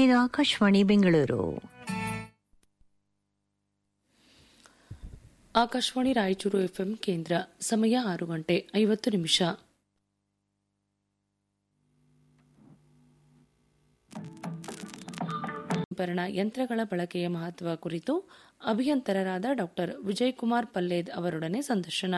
ಇದು ಆಕಾಶವಾಣಿ ಬೆಂಗಳೂರು ಆಕಾಶವಾಣಿ ರಾಯಚೂರು ಎಫ್ಎಂ ಕೇಂದ್ರ ಸಮಯ ಆರು ಗಂಟೆ ಐವತ್ತು ನಿಮಿಷ ಭರಣ ಯಂತ್ರಗಳ ಬಳಕೆಯ ಮಹತ್ವ ಕುರಿತು ಅಭಿಯಂತರರಾದ ಡಾಕ್ಟರ್ ವಿಜಯಕುಮಾರ್ ಪಲ್ಲೇದ್ ಅವರೊಡನೆ ಸಂದರ್ಶನ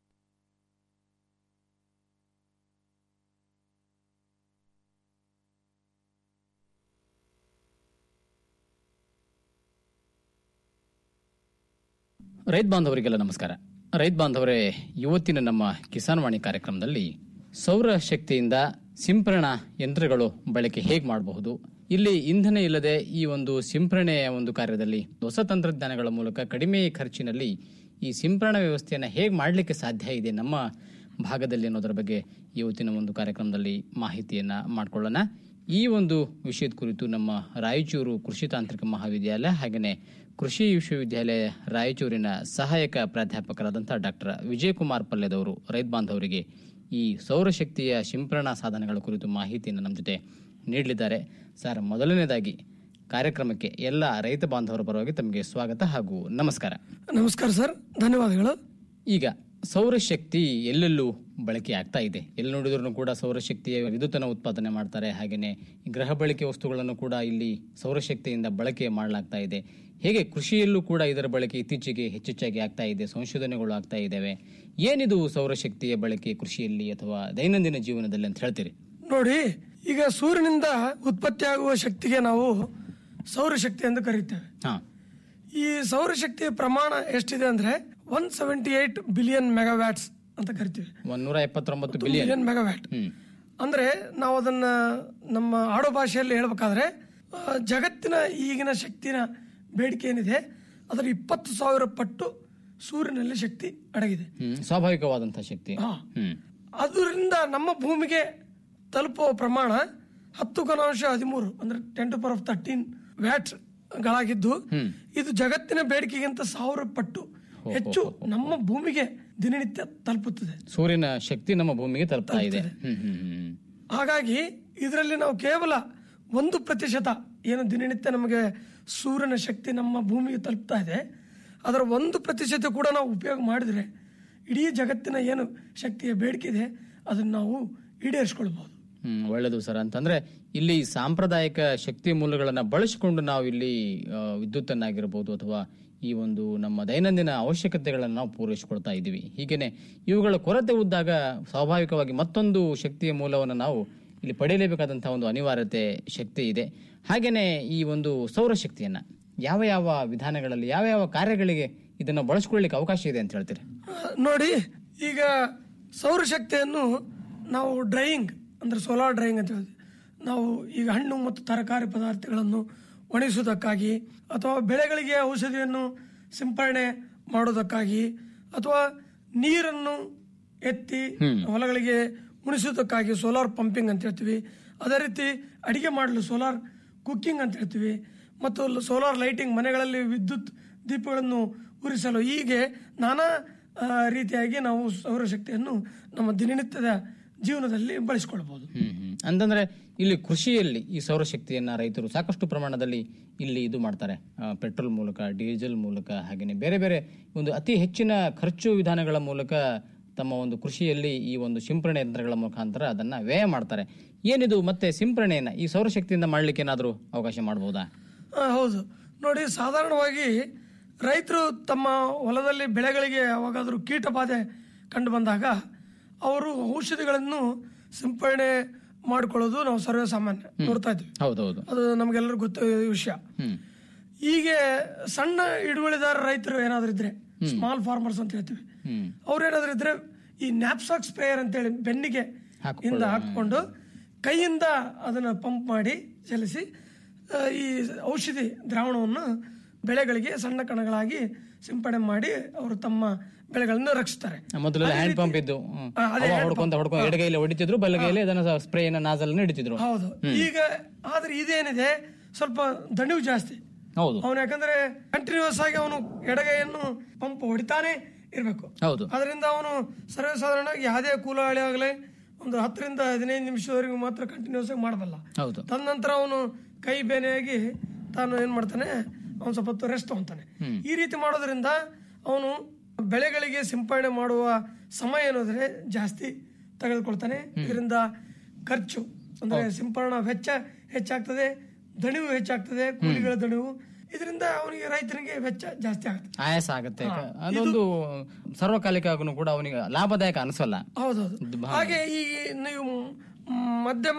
ರೈತ ಬಾಂಧವರಿಗೆಲ್ಲ ನಮಸ್ಕಾರ ರೈತ ಬಾಂಧವರೇ ಇವತ್ತಿನ ನಮ್ಮ ಕಿಸಾನ್ ವಾಣಿ ಕಾರ್ಯಕ್ರಮದಲ್ಲಿ ಸೌರ ಶಕ್ತಿಯಿಂದ ಸಿಂಪರಣಾ ಯಂತ್ರಗಳು ಬಳಕೆ ಹೇಗೆ ಮಾಡಬಹುದು ಇಲ್ಲಿ ಇಂಧನ ಇಲ್ಲದೆ ಈ ಒಂದು ಸಿಂಪರಣೆಯ ಒಂದು ಕಾರ್ಯದಲ್ಲಿ ಹೊಸ ತಂತ್ರಜ್ಞಾನಗಳ ಮೂಲಕ ಕಡಿಮೆ ಖರ್ಚಿನಲ್ಲಿ ಈ ಸಿಂಪರಣಾ ವ್ಯವಸ್ಥೆಯನ್ನು ಹೇಗೆ ಮಾಡಲಿಕ್ಕೆ ಸಾಧ್ಯ ಇದೆ ನಮ್ಮ ಭಾಗದಲ್ಲಿ ಅನ್ನೋದರ ಬಗ್ಗೆ ಇವತ್ತಿನ ಒಂದು ಕಾರ್ಯಕ್ರಮದಲ್ಲಿ ಮಾಹಿತಿಯನ್ನ ಮಾಡಿಕೊಳ್ಳೋಣ ಈ ಒಂದು ವಿಷಯದ ಕುರಿತು ನಮ್ಮ ರಾಯಚೂರು ಕೃಷಿ ತಾಂತ್ರಿಕ ಮಹಾವಿದ್ಯಾಲಯ ಹಾಗೆಯೇ ಕೃಷಿ ವಿಶ್ವವಿದ್ಯಾಲಯ ರಾಯಚೂರಿನ ಸಹಾಯಕ ಪ್ರಾಧ್ಯಾಪಕರಾದಂತಹ ಡಾಕ್ಟರ್ ವಿಜಯಕುಮಾರ್ ಪಲ್ಲೆದವರು ರೈತ ಬಾಂಧವರಿಗೆ ಈ ಸೌರಶಕ್ತಿಯ ಸಿಂಪರಣಾ ಸಾಧನಗಳ ಕುರಿತು ಮಾಹಿತಿಯನ್ನು ನಮ್ಮ ಜೊತೆ ನೀಡಲಿದ್ದಾರೆ ಸರ್ ಮೊದಲನೇದಾಗಿ ಕಾರ್ಯಕ್ರಮಕ್ಕೆ ಎಲ್ಲ ರೈತ ಬಾಂಧವರ ಪರವಾಗಿ ತಮಗೆ ಸ್ವಾಗತ ಹಾಗೂ ನಮಸ್ಕಾರ ನಮಸ್ಕಾರ ಸರ್ ಧನ್ಯವಾದಗಳು ಈಗ ಸೌರಶಕ್ತಿ ಎಲ್ಲೆಲ್ಲೂ ಬಳಕೆ ಆಗ್ತಾ ಇದೆ ಎಲ್ಲಿ ನೋಡಿದ್ರು ಕೂಡ ಸೌರಶಕ್ತಿಯ ವಿದ್ಯುತ್ತನ್ನು ಉತ್ಪಾದನೆ ಮಾಡ್ತಾರೆ ಹಾಗೆಯೇ ಗೃಹ ಬಳಕೆ ವಸ್ತುಗಳನ್ನು ಕೂಡ ಇಲ್ಲಿ ಸೌರಶಕ್ತಿಯಿಂದ ಬಳಕೆ ಮಾಡಲಾಗ್ತಾ ಇದೆ ಹೇಗೆ ಕೃಷಿಯಲ್ಲೂ ಕೂಡ ಇದರ ಬಳಕೆ ಇತ್ತೀಚೆಗೆ ಹೆಚ್ಚೆಚ್ಚಾಗಿ ಆಗ್ತಾ ಇದೆ ಸಂಶೋಧನೆಗಳು ಆಗ್ತಾ ಇದ್ದಾವೆ ಏನಿದು ಸೌರಶಕ್ತಿಯ ಬಳಕೆ ಕೃಷಿಯಲ್ಲಿ ಅಥವಾ ದೈನಂದಿನ ಜೀವನದಲ್ಲಿ ಅಂತ ಹೇಳ್ತೀರಿ ನೋಡಿ ಈಗ ಸೂರ್ಯನಿಂದ ಉತ್ಪತ್ತಿಯಾಗುವ ಶಕ್ತಿಗೆ ನಾವು ಸೌರಶಕ್ತಿ ಎಂದು ಕರೀತೇವೆ ಹಾ ಈ ಸೌರಶಕ್ತಿಯ ಪ್ರಮಾಣ ಎಷ್ಟಿದೆ ಅಂದ್ರೆ one seventy eight billion megawatts ಅಂತ ಕರಿತೀವಿ ಒಂದೂರ ಎಪ್ಪತ್ತೊಂಬತ್ತು ಬಿಲಿಯನ್ ಬಿಲಿಯನ್ ಮೆಗಾವ್ಯಾಟ್ ಹ್ಮ್ ಅಂದ್ರೆ ನಾವು ಅದನ್ನ ನಮ್ಮ ಆಡೋ ಭಾಷೆಯಲ್ಲಿ ಹೇಳ್ಬೇಕಾದ್ರೆ ಆ, ಜಗತ್ತಿನ ಈಗಿನ ಶಕ್ತಿನ ಬೇಡಿಕೆ ಏನಿದೆ ಅದರ ಇಪ್ಪತ್ತು ಸಾವಿರ ಪಟ್ಟು ಸೂರ್ಯನಲ್ಲಿ ಶಕ್ತಿ ಅಡಗಿದೆ ಹ್ಮ್ ಸ್ವಾಭಾವಿಕವಾದಂತಹ ಶಕ್ತಿ ಹಾ. ಹ್ಮ್ ಅದರಿಂದ ನಮ್ಮ ಭೂಮಿಗೆ ತಲುಪುವ ಪ್ರಮಾಣ ಹತ್ತು ಘನಾಂಶ ಹದಿಮೂರು ಅಂದ್ರೆ ten to power of thirteen watts ಗಳಾಗಿದ್ದು ಇದು ಜಗತ್ತಿನ ಬೇಡಿಕೆಗಿಂತ ಸಾವಿರ ಪಟ್ಟು ಹೆಚ್ಚು ನಮ್ಮ ಭೂಮಿಗೆ ದಿನನಿತ್ಯ ತಲುಪುತ್ತದೆ ಸೂರ್ಯನ ಶಕ್ತಿ ನಮ್ಮ ಭೂಮಿಗೆ ತಲುಪ್ತಾ ಇದೆ ಹ್ಮ್ ಹ್ಮ್ ಹ್ಮ್ ಹಾಗಾಗಿ ಇದರಲ್ಲಿ ನಾವು ಕೇವಲ ಒಂದು ಪ್ರತಿಶತ ಏನು ದಿನನಿತ್ಯ ನಮಗೆ ಸೂರ್ಯನ ಶಕ್ತಿ ನಮ್ಮ ಭೂಮಿಗೆ ತಲುಪ್ತಾ ಇದೆ ಅದರ ಒಂದು ಪ್ರತಿಶತ ಕೂಡ ನಾವು ಉಪಯೋಗ ಮಾಡಿದ್ರೆ ಇಡೀ ಜಗತ್ತಿನ ಏನು ಶಕ್ತಿಯ ಬೇಡಿಕೆ ಇದೆ ಅದನ್ನು ನಾವು ಈಡೇರಿಸ್ಕೊಳ್ಬಹುದು ಹ್ಮ್ ಒಳ್ಳೇದು ಸರ್ ಅಂತಂದ್ರೆ ಇಲ್ಲಿ ಸಾಂಪ್ರದಾಯಿಕ ಶಕ್ತಿ ಮೂಲಗಳನ್ನ ಬಳಸಿಕೊಂಡು ನಾವು ಇಲ್ಲಿ ಆ, ವಿದ್ಯುತ್ತನ್ನಾಗಿರ್ಬೋದು ಅಥವಾ ಈ ಒಂದು ನಮ್ಮ ದೈನಂದಿನ ಅವಶ್ಯಕತೆಗಳನ್ನು ನಾವು ಪೂರೈಸಿಕೊಳ್ತಾ ಇದ್ದೀವಿ ಹೀಗೇನೆ ಇವುಗಳ ಕೊರತೆ ಉದ್ದಾಗ ಸ್ವಾಭಾವಿಕವಾಗಿ ಮತ್ತೊಂದು ಶಕ್ತಿಯ ಮೂಲವನ್ನು ನಾವು ಇಲ್ಲಿ ಪಡೆಯಲೇಬೇಕಾದಂತಹ ಒಂದು ಅನಿವಾರ್ಯತೆ ಶಕ್ತಿ ಇದೆ ಹಾಗೇನೆ ಈ ಒಂದು ಸೌರಶಕ್ತಿಯನ್ನ ಯಾವ ಯಾವ ವಿಧಾನಗಳಲ್ಲಿ ಯಾವ ಯಾವ ಕಾರ್ಯಗಳಿಗೆ ಇದನ್ನ ಬಳಸ್ಕೊಳ್ಳಿಕ್ಕೆ ಅವಕಾಶ ಇದೆ ಅಂತ ಹೇಳ್ತೀರಿ ನೋಡಿ ಈಗ ಸೌರಶಕ್ತಿಯನ್ನು ನಾವು ಡ್ರೈಯಿಂಗ್ ಅಂದ್ರೆ ಸೋಲಾರ್ ಡ್ರೈಯಿಂಗ್ ಅಂತ ಹೇಳ್ತೀವಿ ನಾವು ಈಗ ಹಣ್ಣು ಮತ್ತು ತರಕಾರಿ ಪದಾರ್ಥಗಳನ್ನು ಒಣಗಿಸುವುದಕ್ಕಾಗಿ ಅಥವಾ ಬೆಳೆಗಳಿಗೆ ಔಷಧಿಯನ್ನು ಸಿಂಪರಣೆ ಮಾಡೋದಕ್ಕಾಗಿ ಅಥವಾ ನೀರನ್ನು ಎತ್ತಿ ಹೊಲಗಳಿಗೆ ಉಣಿಸುವುದಕ್ಕಾಗಿ ಸೋಲಾರ್ ಪಂಪಿಂಗ್ ಅಂತ ಹೇಳ್ತೀವಿ ಅದೇ ರೀತಿ ಅಡಿಗೆ ಮಾಡಲು ಸೋಲಾರ್ ಕುಕ್ಕಿಂಗ್ ಅಂತ ಹೇಳ್ತೀವಿ ಮತ್ತು ಸೋಲಾರ್ ಲೈಟಿಂಗ್ ಮನೆಗಳಲ್ಲಿ ವಿದ್ಯುತ್ ದೀಪಗಳನ್ನು ಉರಿಸಲು ಹೀಗೆ ನಾನಾ ಆ, ರೀತಿಯಾಗಿ ನಾವು ಸೌರಶಕ್ತಿಯನ್ನು ನಮ್ಮ ದಿನನಿತ್ಯದ ಜೀವನದಲ್ಲಿ ಬಳಸಿಕೊಳ್ಬಹುದು ಹ್ಮ್ ಹ್ಮ್ ಅಂತಂದ್ರೆ ಇಲ್ಲಿ ಕೃಷಿಯಲ್ಲಿ ಈ ಸೌರಶಕ್ತಿಯನ್ನ ರೈತರು ಸಾಕಷ್ಟು ಪ್ರಮಾಣದಲ್ಲಿ ಇಲ್ಲಿ ಇದು ಮಾಡ್ತಾರೆ ಆ, ಪೆಟ್ರೋಲ್ ಮೂಲಕ ಡೀಸೆಲ್ ಮೂಲಕ ಹಾಗೇನೆ ಬೇರೆ ಬೇರೆ ಒಂದು ಅತಿ ಹೆಚ್ಚಿನ ಖರ್ಚು ವಿಧಾನಗಳ ಮೂಲಕ ತಮ್ಮ ಒಂದು ಕೃಷಿಯಲ್ಲಿ ಈ ಒಂದು ಸಿಂಪರಣೆ ಯಂತ್ರಗಳ ಮುಖಾಂತರ ಅದನ್ನ ವ್ಯಯ ಮಾಡ್ತಾರೆ ಏನಿದು ಮತ್ತೆ ಸಿಂಪರಣೆಯನ್ನ ಈ ಸೌರಶಕ್ತಿಯಿಂದ ಮಾಡ್ಲಿಕ್ಕೆ ಏನಾದರೂ ಅವಕಾಶ ಮಾಡಬಹುದಾ ಆ, ಹೌದು ನೋಡಿ ಸಾಧಾರಣವಾಗಿ ರೈತರು ತಮ್ಮ ಹೊಲದಲ್ಲಿ ಬೆಳೆಗಳಿಗೆ ಯಾವಾಗಾದರೂ ಕೀಟ ಬಾಧೆ ಕಂಡು ಬಂದಾಗ ಅವರು ಔಷಧಿಗಳನ್ನು ಸಿಂಪರಣೆ ಮಾಡಿಕೊಳ್ಳೋದು ನಾವು ಸರ್ವೇ ಸಾಮಾನ್ಯ ನೋಡ್ತಾ ಇದ್ವಿ ಹೌದೌದು ಅದು ನಮಗೆಲ್ಲರಿಗೂ ಗೊತ್ತ ವಿಷಯ ಹ್ಮ್ ಹೀಗೆ ಸಣ್ಣ ಹಿಡುವಳಿದಾರ ರೈತರು ಏನಾದ್ರು ಇದ್ರೆ ಸ್ಮಾಲ್ ಫಾರ್ಮರ್ಸ್ ಅಂತ ಹೇಳ್ತೀವಿ ಹ್ಮ್ ಅವ್ರು ಏನಾದ್ರು ಇದ್ರೆ ಈ ನ್ಯಾಪ್ಸಾಕ್ ಸ್ಪ್ರೇಯರ್ ಅಂತೇಳಿ ಬೆನ್ನಿಗೆ ಇಂದ ಹಾಕೊಂಡು ಕೈಯಿಂದ ಅದನ್ನ ಪಂಪ್ ಮಾಡಿ ಚಲಿಸಿ ಆ, ಈ ಔಷಧಿ ದ್ರಾವಣವನ್ನು ಬೆಳೆಗಳಿಗೆ ಸಣ್ಣ ಕಣಗಳಾಗಿ ಸಿಂಪಡಣೆ ಮಾಡಿ ಅವರು ತಮ್ಮ ಬೆಳೆಗಳನ್ನು ರಕ್ಷಿಸ್ತಾರೆ ಮೊದಲೆಲ್ಲ ಹ್ಯಾಂಡ್ ಪಂಪ್ ಇದ್ದು ಹ್ಮ್. ಆ, ಅದೇ ಅವ hand ಹೊಡ್ಕೊಂತ ಹೊಡ್ಕೊಂತ ಎಡಗೈಲಿ ಹೊಡಿತಿದ್ರು ಬಲಗೈಲಿ ಅದನ್ನ ಸ್ಪ್ರೇ ನಾಜಲ್ ಹಿಡಿತಿದ್ರು ಹೌದು ಈಗ ಆದ್ರೆ ಇದೇನಿದೆ ಸ್ವಲ್ಪ ದಣಿವು ಜಾಸ್ತಿ ಹೌದು ಅವನು ಯಾಕಂದ್ರೆ ಕಂಟಿನ್ಯೂಸ್ ಆಗಿ ಅವನು ಎಡಗೈಯನ್ನು ಪಂಪ್ ಹೊಡಿತಾನೆ ಇರಬೇಕು ಹೌದು ಅದರಿಂದ ಅವನು ಸರ್ವೇ ಸಾಧಾರಣವಾಗಿ ಯಾವುದೇ ಕೂಲಾಳಿ ಆಗಲಿ ಒಂದು ಹತ್ತರಿಂದ ಹದಿನೈದು ನಿಮಿಷದವರೆಗೂ ಮಾತ್ರ ಕಂಟಿನ್ಯೂಸ್ ಆಗಿ ಮಾಡಬಲ್ಲ ಹೌದು ತದನಂತರ ಅವನು ಕೈ ಬೇನೆಯಾಗಿ ತಾನು ಏನ್ ಮಾಡ್ತಾನೆ ಅವನು ಸ್ವಲ್ಪ ಹೊತ್ತು ರೆಸ್ಟ್ ತಗೊಂತಾನೆ ಈ ರೀತಿ ಮಾಡೋದ್ರಿಂದ ಅವನು ಬೆಳೆಗಳಿಗೆ ಸಿಂಪಡಣೆ ಮಾಡುವ ಸಮಯ ಏನಂದ್ರೆ ಜಾಸ್ತಿ ತೆಗೆದುಕೊಳ್ತಾನೆ ಇದರಿಂದ ಖರ್ಚು ಅಂದ್ರೆ ಸಿಂಪರಣಾ ವೆಚ್ಚ ಹೆಚ್ಚಾಗ್ತದೆ ದಣಿವು ಹೆಚ್ಚಾಗ್ತದೆ ಕೂಲಿಗಳ ದಣಿವು ಇದರಿಂದ ಅವನಿಗೆ ರೈತನಿಗೆ ವೆಚ್ಚ ಜಾಸ್ತಿ ಆಗುತ್ತೆ ಆಯಾಸ ಆಗುತ್ತೆ ಅದೊಂದು ಸರ್ವಕಾಲಿಕ ಆಗೂ ಕೂಡ ಅವನಿಗೆ ಲಾಭದಾಯಕ ಅನಿಸಲ್ಲ ಹೌದೌದು ಹಾಗೆ ಈ ನೀವು ಮ್, ಮಧ್ಯಮ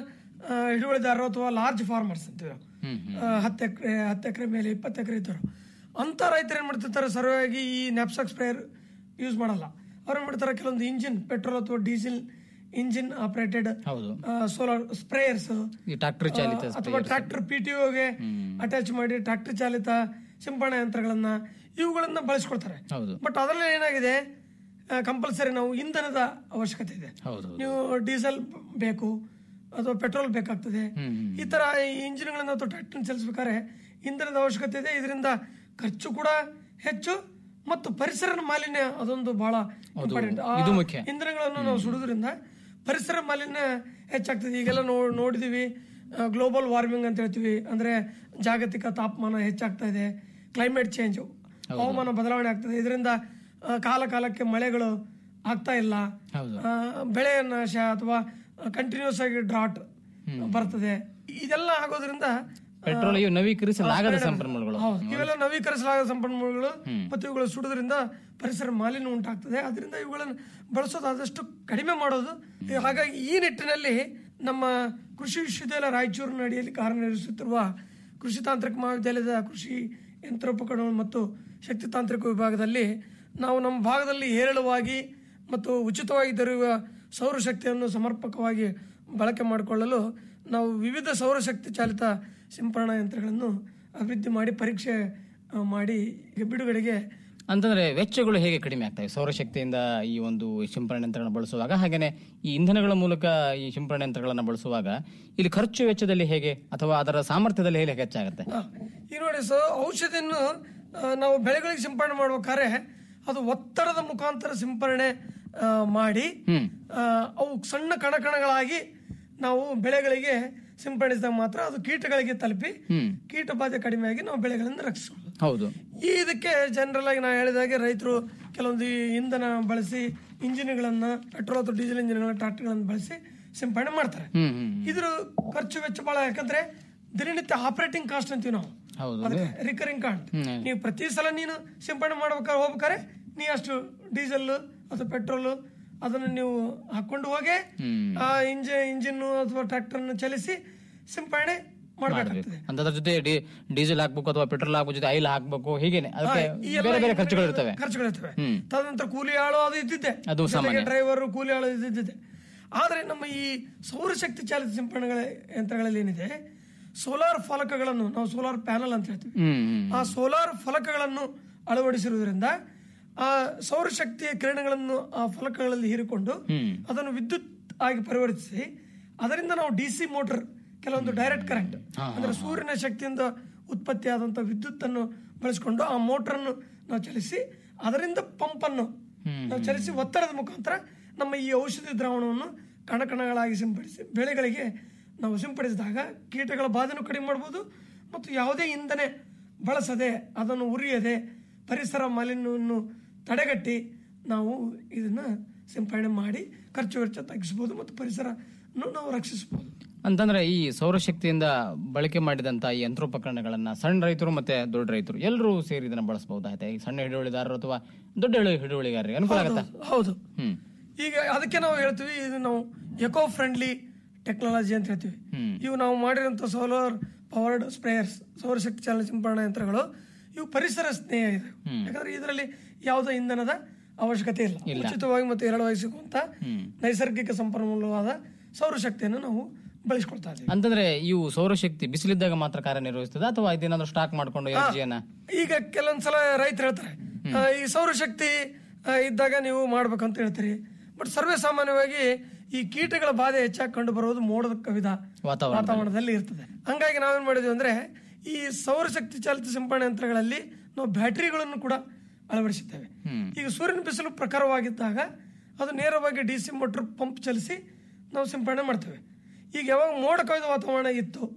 ಆ, ಹಿಡುವಳಿದಾರರು ಅಥವಾ ಲಾರ್ಜ್ ಫಾರ್ಮರ್ಸ್ ಅಂತೀವಿ ನಾವು. ಆ, ಹತ್ತು ಎಕರೆ ಹತ್ತು ಎಕರೆ ಮೇಲೆ ಇಪ್ಪತ್ತು ಎಕರೆ ಇದ್ದವರು ಅಂತ ರೈತರು ಏನ್ ಮಾಡ್ತಿರ್ತಾರೆ ಸರ್ವಾಗಿ ಈ ನ್ಯಾಪ್ಸಾಕ್ ಸ್ಪ್ರೇಯರ್ ಯೂಸ್ ಮಾಡಲ್ಲ ಅವ್ರು ಏನ್ ಮಾಡ್ತಾರೆ ಕೆಲವೊಂದು ಇಂಜಿನ್ ಪೆಟ್ರೋಲ್ ಅಥವಾ ಡೀಸೆಲ್ ಇಂಜಿನ್ ಆಪರೇಟೆಡ್ ಹೌದು ಸೋಲಾರ್ ಸ್ಪ್ರೇಯರ್ಸ್ ಈ ಟ್ರಾಕ್ಟರ್ ಚಾಲಿತ ಅಥವಾ ಟ್ರಾಕ್ಟರ್ ಪಿ ಟಿ ಒಗೆ ಅಟ್ಯಾಚ್ ಮಾಡಿ ಟ್ರಾಕ್ಟರ್ ಚಾಲಿತ ಸಿಂಪಡಣೆ ಯಂತ್ರಗಳನ್ನ ಇವುಗಳನ್ನ ಬಳಸ್ಕೊಳ್ತಾರೆ ಹೌದು ಬಟ್ ಅದರಲ್ಲಿ ಏನಾಗಿದೆ ಕಂಪಲ್ಸರಿ ನಾವು ಇಂಧನದ ಅವಶ್ಯಕತೆ ಇದೆ ಹೌದು ನೀವು ಡೀಸೆಲ್ ಬೇಕು ಅಥವಾ ಪೆಟ್ರೋಲ್ ಬೇಕಾಗ್ತದೆ ಹ್ಮ್, ಹ್ಮ್. ಈ ತರ ಇಂಜಿನ್ಗಳನ್ನ ಅಥವಾ ಟ್ರಾಕ್ಟರ್ ಚಲಿಸಬೇಕಾದ್ರೆ ಇಂಧನದ ಅವಶ್ಯಕತೆ ಇದೆ ಇದರಿಂದ ಖರ್ಚು ಕೂಡ ಹೆಚ್ಚು ಮತ್ತು ಪರಿಸರ ಮಾಲಿನ್ಯ ಅದೊಂದು ಬಹಳ ಇಂಪಾರ್ಟೆಂಟ್ ಇದು ಮುಖ್ಯ. ಇಂಧನಗಳನ್ನು ನಾವು ಸುಡುವುದರಿಂದ ಪರಿಸರ ಮಾಲಿನ್ಯ ಹೆಚ್ಚಾಗ್ತದೆ ಈಗೆಲ್ಲ ನೋ ನೋಡಿದೀವಿ ಗ್ಲೋಬಲ್ ವಾರ್ಮಿಂಗ್ ಅಂತ ಹೇಳ್ತೀವಿ ಅಂದ್ರೆ ಜಾಗತಿಕ ತಾಪಮಾನ ಹೆಚ್ಚಾಗ್ತಾ ಇದೆ ಕ್ಲೈಮೇಟ್ ಚೇಂಜ್ ಹವಾಮಾನ ಬದಲಾವಣೆ ಆಗ್ತದೆ ಇದರಿಂದ ಆ, ಕಾಲ ಕಾಲಕ್ಕೆ ಮಳೆಗಳು ಆಗ್ತಾ ಇಲ್ಲ ಹೌದು ಆ, ಬೆಳೆ ನಾಶ ಅಥವಾ ಕಂಟಿನ್ಯೂಸ್ ಆಗಿ ಡ್ರಾಟ್ ಬರ್ತದೆ ಇದೆಲ್ಲ ಆಗೋದ್ರಿಂದ ಪೆಟ್ರೋಲ್ ಇವು ನವೀಕರಿಸಲಾಗದ ಸಂಪನ್ಮೂಲಗಳು ಹೌದು ಇವೆಲ್ಲ ನವೀಕರಿಸಲಾಗದ ಸಂಪನ್ಮೂಲಗಳು ಮತ್ತು ಇವುಗಳು ಸುಡುವುದರಿಂದ ಪರಿಸರ ಮಾಲಿನ್ಯ ಉಂಟಾಗ್ತದೆ ಅದರಿಂದ ಇವುಗಳನ್ನು ಬಳಸೋದು ಆದಷ್ಟು ಕಡಿಮೆ ಮಾಡೋದು ಹಾಗಾಗಿ ಈ ನಿಟ್ಟಿನಲ್ಲಿ ನಮ್ಮ ಕೃಷಿ ವಿಶ್ವವಿದ್ಯಾಲಯ ರಾಯಚೂರಿನ ಅಡಿಯಲ್ಲಿ ಕಾರ್ಯನಿರ್ವಹಿಸುತ್ತಿರುವ ಕೃಷಿ ತಾಂತ್ರಿಕ ಮಹಾವಿದ್ಯಾಲಯದ ಕೃಷಿ ಯಂತ್ರೋಪಕರಣಗಳು ಮತ್ತು ಶಕ್ತಿ ತಾಂತ್ರಿಕ ವಿಭಾಗದಲ್ಲಿ ನಾವು ನಮ್ಮ ಭಾಗದಲ್ಲಿ ಹೇರಳವಾಗಿ ಮತ್ತು ಉಚಿತವಾಗಿ ದೊರೆಯುವ ಸೌರಶಕ್ತಿಯನ್ನು ಸಮರ್ಪಕವಾಗಿ ಬಳಕೆ ಮಾಡಿಕೊಳ್ಳಲು ನಾವು ವಿವಿಧ ಸೌರಶಕ್ತಿ ಚಾಲಿತ ಸಿಂಪರಣಾ ಯಂತ್ರಗಳನ್ನು ಅಭಿವೃದ್ಧಿ ಮಾಡಿ ಪರೀಕ್ಷೆ ಆ, ಮಾಡಿ ಈಗ ಬಿಡುಗಡೆಗೆ ಅಂತಂದ್ರೆ ವೆಚ್ಚಗಳು ಹೇಗೆ ಕಡಿಮೆ ಆಗ್ತವೆ ಸೌರಶಕ್ತಿಯಿಂದ ಈ ಒಂದು ಸಿಂಪರಣೆ ಯಂತ್ರಗಳನ್ನು ಬಳಸುವಾಗ ಹಾಗೇನೆ ಈ ಇಂಧನಗಳ ಮೂಲಕ ಈ ಸಿಂಪರಣೆ ಯಂತ್ರಗಳನ್ನು ಬಳಸುವಾಗ ಇಲ್ಲಿ ಖರ್ಚು ವೆಚ್ಚದಲ್ಲಿ ಹೇಗೆ ಅಥವಾ ಅದರ ಸಾಮರ್ಥ್ಯದಲ್ಲಿ ಹೇಗೆ ಹೆಚ್ಚಾಗುತ್ತೆ ಆ, ಈಗ ನೋಡಿ ಸೊ ಔಷಧಿಯನ್ನು ಆ, ನಾವು ಬೆಳೆಗಳಿಗೆ ಸಿಂಪರಣೆ ಮಾಡ್ಬೇಕಾದ್ರೆ ಅದು ಒತ್ತಡದ ಮುಖಾಂತರ ಸಿಂಪರಣೆ ಆ, ಮಾಡಿ ಹ್ಮ್ ಆ, ಅವು ಸಣ್ಣ ಕಣಕಣಗಳಾಗಿ ನಾವು ಬೆಳೆಗಳಿಗೆ ಸಿಂಪಡಿಸಿದಾಗ ಮಾತ್ರ ಅದು ಕೀಟಗಳಿಗೆ ತಲುಪಿ ಹ್ಮ್ ಕೀಟ ಬಾಧೆ ಕಡಿಮೆಯಾಗಿ ನಾವು ಬೆಳೆಗಳನ್ನು ರಕ್ಷಿಸಬಹುದು ಹೌದು ಈ ಇದಕ್ಕೆ ಜನರಲ್ ಆಗಿ ನಾವು ಹೇಳಿದಾಗೆ ರೈತರು ಕೆಲವೊಂದು ಈ ಇಂಧನ ಬಳಸಿ ಇಂಜಿನ್ಗಳನ್ನ ಪೆಟ್ರೋಲ್ ಅಥವಾ ಡೀಸೆಲ್ ಇಂಜಿನ್ಗಳನ್ನ ಟ್ರಾಕ್ಟರ್ಗಳನ್ನು ಬಳಸಿ ಸಿಂಪಡಣೆ ಮಾಡ್ತಾರೆ ಹ್ಮ್ ಹ್ಮ್ ಇದ್ರ ಖರ್ಚು ವೆಚ್ಚ ಬಹಳ ಯಾಕಂದ್ರೆ ದಿನನಿತ್ಯ ಆಪರೇಟಿಂಗ್ ಕಾಸ್ಟ್ ಅಂತೀವಿ ನಾವು ಹೌದು ಅದಕ್ಕೆ ರಿಕರಿಂಗ್ ಕಾಸ್ಟ್ ಹ್ಮ್. ನೀವು ಪ್ರತಿ ಸಲ ನೀನು ಸಿಂಪಡಣೆ ಮಾಡ್ಬೇಕಾದ್ರೆ ಹೋಗ್ಬೇಕಾದ್ರೆ ನೀ ಅಷ್ಟು ಡೀಸೆಲ್ ಅಥವಾ ಪೆಟ್ರೋಲ್ ಅದನ್ನು ನೀವು ಹಾಕೊಂಡು ಹೋಗಿ ಹ್ಮ್ ಆ ಇಂಜಿ ಇಂಜಿನ್ ಅಥವಾ ಟ್ರಾಕ್ಟರ್ ಚಲಿಸಿ ಸಿಂಪಡಣೆ ಮಾಡ್ಬೇಕಾಗ್ತದೆ ಅಂತದ್ರ ಜೊತೆ ಡಿ- ಡೀಸೆಲ್ ಹಾಕ್ಬೇಕು ಅಥವಾ ಪೆಟ್ರೋಲ್ ಹಾಕೋ ಜೊತೆ ಐಲ್ ಹಾಕ್ಬೇಕು ಹೀಗೇನೆ ಅದಕ್ಕೆ ಈ ಎಲ್ಲ ಬೇರೆ ಬೇರೆ ಖರ್ಚುಗಳು ಇರ್ತವೆ ಖರ್ಚುಗಳಿರ್ತವೆ ಹ್ಮ್. ತದನಂತರ ಕೂಲಿ ಆಳು ಅದು ಇದ್ದಿದ್ದೆ ಅದು ಸಾಮಾನ್ಯ. ಡ್ರೈವರ್ ಕೂಲಿ ಆಳು ಇದ್ದಿದ್ದೆ ಆದ್ರೆ ನಮ್ಮ ಈ ಸೌರಶಕ್ತಿ ಚಾಲಿತ ಸಿಂಪಡಣೆಗಳ ಯಂತ್ರಗಳಲ್ಲಿ ಏನಿದೆ ಸೋಲಾರ್ ಫಲಕಗಳನ್ನು ನಾವು ಸೋಲಾರ್ ಪ್ಯಾನಲ್ ಅಂತ ಹೇಳ್ತೀವಿ ಹ್ಮ್ ಹ್ಮ್ ಆ ಸೋಲಾರ್ ಫಲಕಗಳನ್ನು ಅಳವಡಿಸಿರುವುದರಿಂದ ಆ ಸೌರಶಕ್ತಿಯ ಕಿರಣಗಳನ್ನು ಆ ಫಲಕಗಳಲ್ಲಿ ಹೀರಿಕೊಂಡು ಹ್ಮ್ ಅದನ್ನು ವಿದ್ಯುತ್ ಆಗಿ ಪರಿವರ್ತಿಸಿ ಅದರಿಂದ ನಾವು ಡಿ ಸಿ ಮೋಟರ್ ಕೆಲವೊಂದು ಡೈರೆಕ್ಟ್ ಕರೆಂಟ್ ಅಂದ್ರೆ ಸೂರ್ಯನ ಶಕ್ತಿಯಿಂದ ಉತ್ಪತ್ತಿಯಾದಂತ ವಿದ್ಯುತ್ ಅನ್ನು ಬಳಸಿಕೊಂಡು ಆ ಮೋಟರ್ ಅನ್ನು ನಾವು ಚಲಿಸಿ ಅದರಿಂದ ಪಂಪ್ ಅನ್ನು ಹ್ಮ್. ನಾವು ಚಲಿಸಿ ಒತ್ತಡದ ಮುಖಾಂತರ ನಮ್ಮ ಈ ಔಷಧಿ ದ್ರಾವಣವನ್ನು ಕಣಕಣಗಳಾಗಿ ಸಿಂಪಡಿಸಿ ಬೆಳೆಗಳಿಗೆ ನಾವು ಸಿಂಪಡಿಸಿದಾಗ ಕೀಟಗಳ ಬಾಧೆನೂ ಕಡಿಮೆ ಮಾಡ್ಬೋದು ಮತ್ತು ಯಾವುದೇ ಇಂಧನೆ ಬಳಸದೆ ಅದನ್ನು ಉರಿಯದೆ ಪರಿಸರ ಮಾಲಿನ್ಯವನ್ನು ತಡೆಗಟ್ಟಿ ನಾವು ಇದನ್ನ ಸಿಂಪಡಣೆ ಮಾಡಿ ಖರ್ಚು ವೆಚ್ಚ ತಗ್ಗಿಸಬಹುದು ಮತ್ತು ಪರಿಸರನ್ನು ನಾವು ರಕ್ಷಿಸಬಹುದು ಅಂತಂದ್ರೆ ಈ ಸೌರಶಕ್ತಿಯಿಂದ ಬಳಕೆ ಮಾಡಿದಂತ ಈ ಯಂತ್ರೋಪಕರಣಗಳನ್ನ ಸಣ್ಣ ರೈತರು ಮತ್ತೆ ದೊಡ್ಡ ರೈತರು ಎಲ್ಲರೂ ಸೇರಿ ಇದನ್ನ ಬಳಸಬಹುದಾಯ್ತಾ ಈ ಸಣ್ಣ ಹಿಡುವಳಿದಾರರು ಅಥವಾ ದೊಡ್ಡ ಹಿಡು- ಹಿಡುವಳಿಗಾರರಿಗೆ ಅನುಕೂಲ ಆಗತ್ತಾ ಹೌದು ಹ್ಮ್ ಈಗ ಅದಕ್ಕೆ ನಾವು ಹೇಳ್ತೀವಿ ಇದು ನಾವು ಎಕೋ ಫ್ರೆಂಡ್ಲಿ ಟೆಕ್ನಾಲಜಿ ಅಂತ ಹೇಳ್ತೀವಿ ಹ್ಮ್. ಇವು ನಾವು ಮಾಡಿರುವಂತ ಸೋಲಾರ್ ಪವರ್ಡ್ ಸ್ಪ್ರೇಯರ್ಸ್ ಸೌರಶಕ್ತಿ ಚಾಲನೆ ಸಿಂಪರಣಾ ಯಂತ್ರಗಳು ಇವು ಪರಿಸರ ಸ್ನೇಹ ಇದೆ ಯಾಕಂದ್ರೆ ಇದರಲ್ಲಿ ಯಾವುದೇ ಇಂಧನದ ಅವಶ್ಯಕತೆ ಇಲ್ಲ ಉಚಿತವಾಗಿ ಮತ್ತು ಎರಡವಾಗಿ ಸಿಗುವಂತ ಹ್ಮ್. ನೈಸರ್ಗಿಕ ಸಂಪನ್ಮೂಲವಾದ ಸೌರಶಕ್ತಿಯನ್ನು ನಾವು ಬಳಸ್ಕೊಳ್ತಾ ಇದ್ದೀವಿ ಅಂತಂದ್ರೆ ಇವು ಸೌರಶಕ್ತಿ ಬಿಸಿಲಿದ್ದಾಗ ಮಾತ್ರ ಕಾರ್ಯನಿರ್ವಹಿಸ್ತದ ಅಥವಾ ಇದೇನಾದ್ರೂ ಸ್ಟಾಕ್ ಮಾಡ್ಕೊಂಡು ಎನರ್ಜಿಯನ್ನ ಈಗ ಕೆಲವೊಂದ್ಸಲ ರೈತರು ಹೇಳ್ತಾರೆ ಆ, ಈ ಸೌರಶಕ್ತಿ ಆ, ಇದ್ದಾಗ ನೀವು ಮಾಡ್ಬೇಕಂತ ಹೇಳ್ತೀರಿ ಬಟ್ ಸರ್ವೇ ಸಾಮಾನ್ಯವಾಗಿ ಈ ಕೀಟಗಳ ಬಾಧೆ ಹೆಚ್ಚಾಗಿ ಕಂಡು ಬರುವುದು ಮೋಡದ ಕವಿದ ವಾತಾವರಣ ವಾತಾವರಣದಲ್ಲಿ ಇರ್ತದೆ ಹಂಗಾಗಿ ನಾವೇನ್ ಮಾಡಿದ್ವಿ ಅಂದ್ರೆ ಈ ಸೌರಶಕ್ತಿ ಚಾಲಿತ ಸಿಂಪಡಣೆ ಯಂತ್ರಗಳಲ್ಲಿ ನಾವು ಬ್ಯಾಟರಿಗಳನ್ನು ಕೂಡ ಅಳವಡಿಸಿದ್ದೇವೆ ಹ್ಮ್ ಈಗ ಸೂರ್ಯನ ಬಿಸಿಲು ಪ್ರಖರವಾಗಿದ್ದಾಗ ಅದು ನೇರವಾಗಿ ಡಿ ಸಿ ಮೋಟರ್ ಪಂಪ್ ಚಲಿಸಿ ನಾವು ಸಿಂಪಡಣೆ ಮಾಡ್ತೇವೆ ಈಗ ಯಾವಾಗ ಮೋಡ ಕವಿದ ವಾತಾವರಣ ಇತ್ತು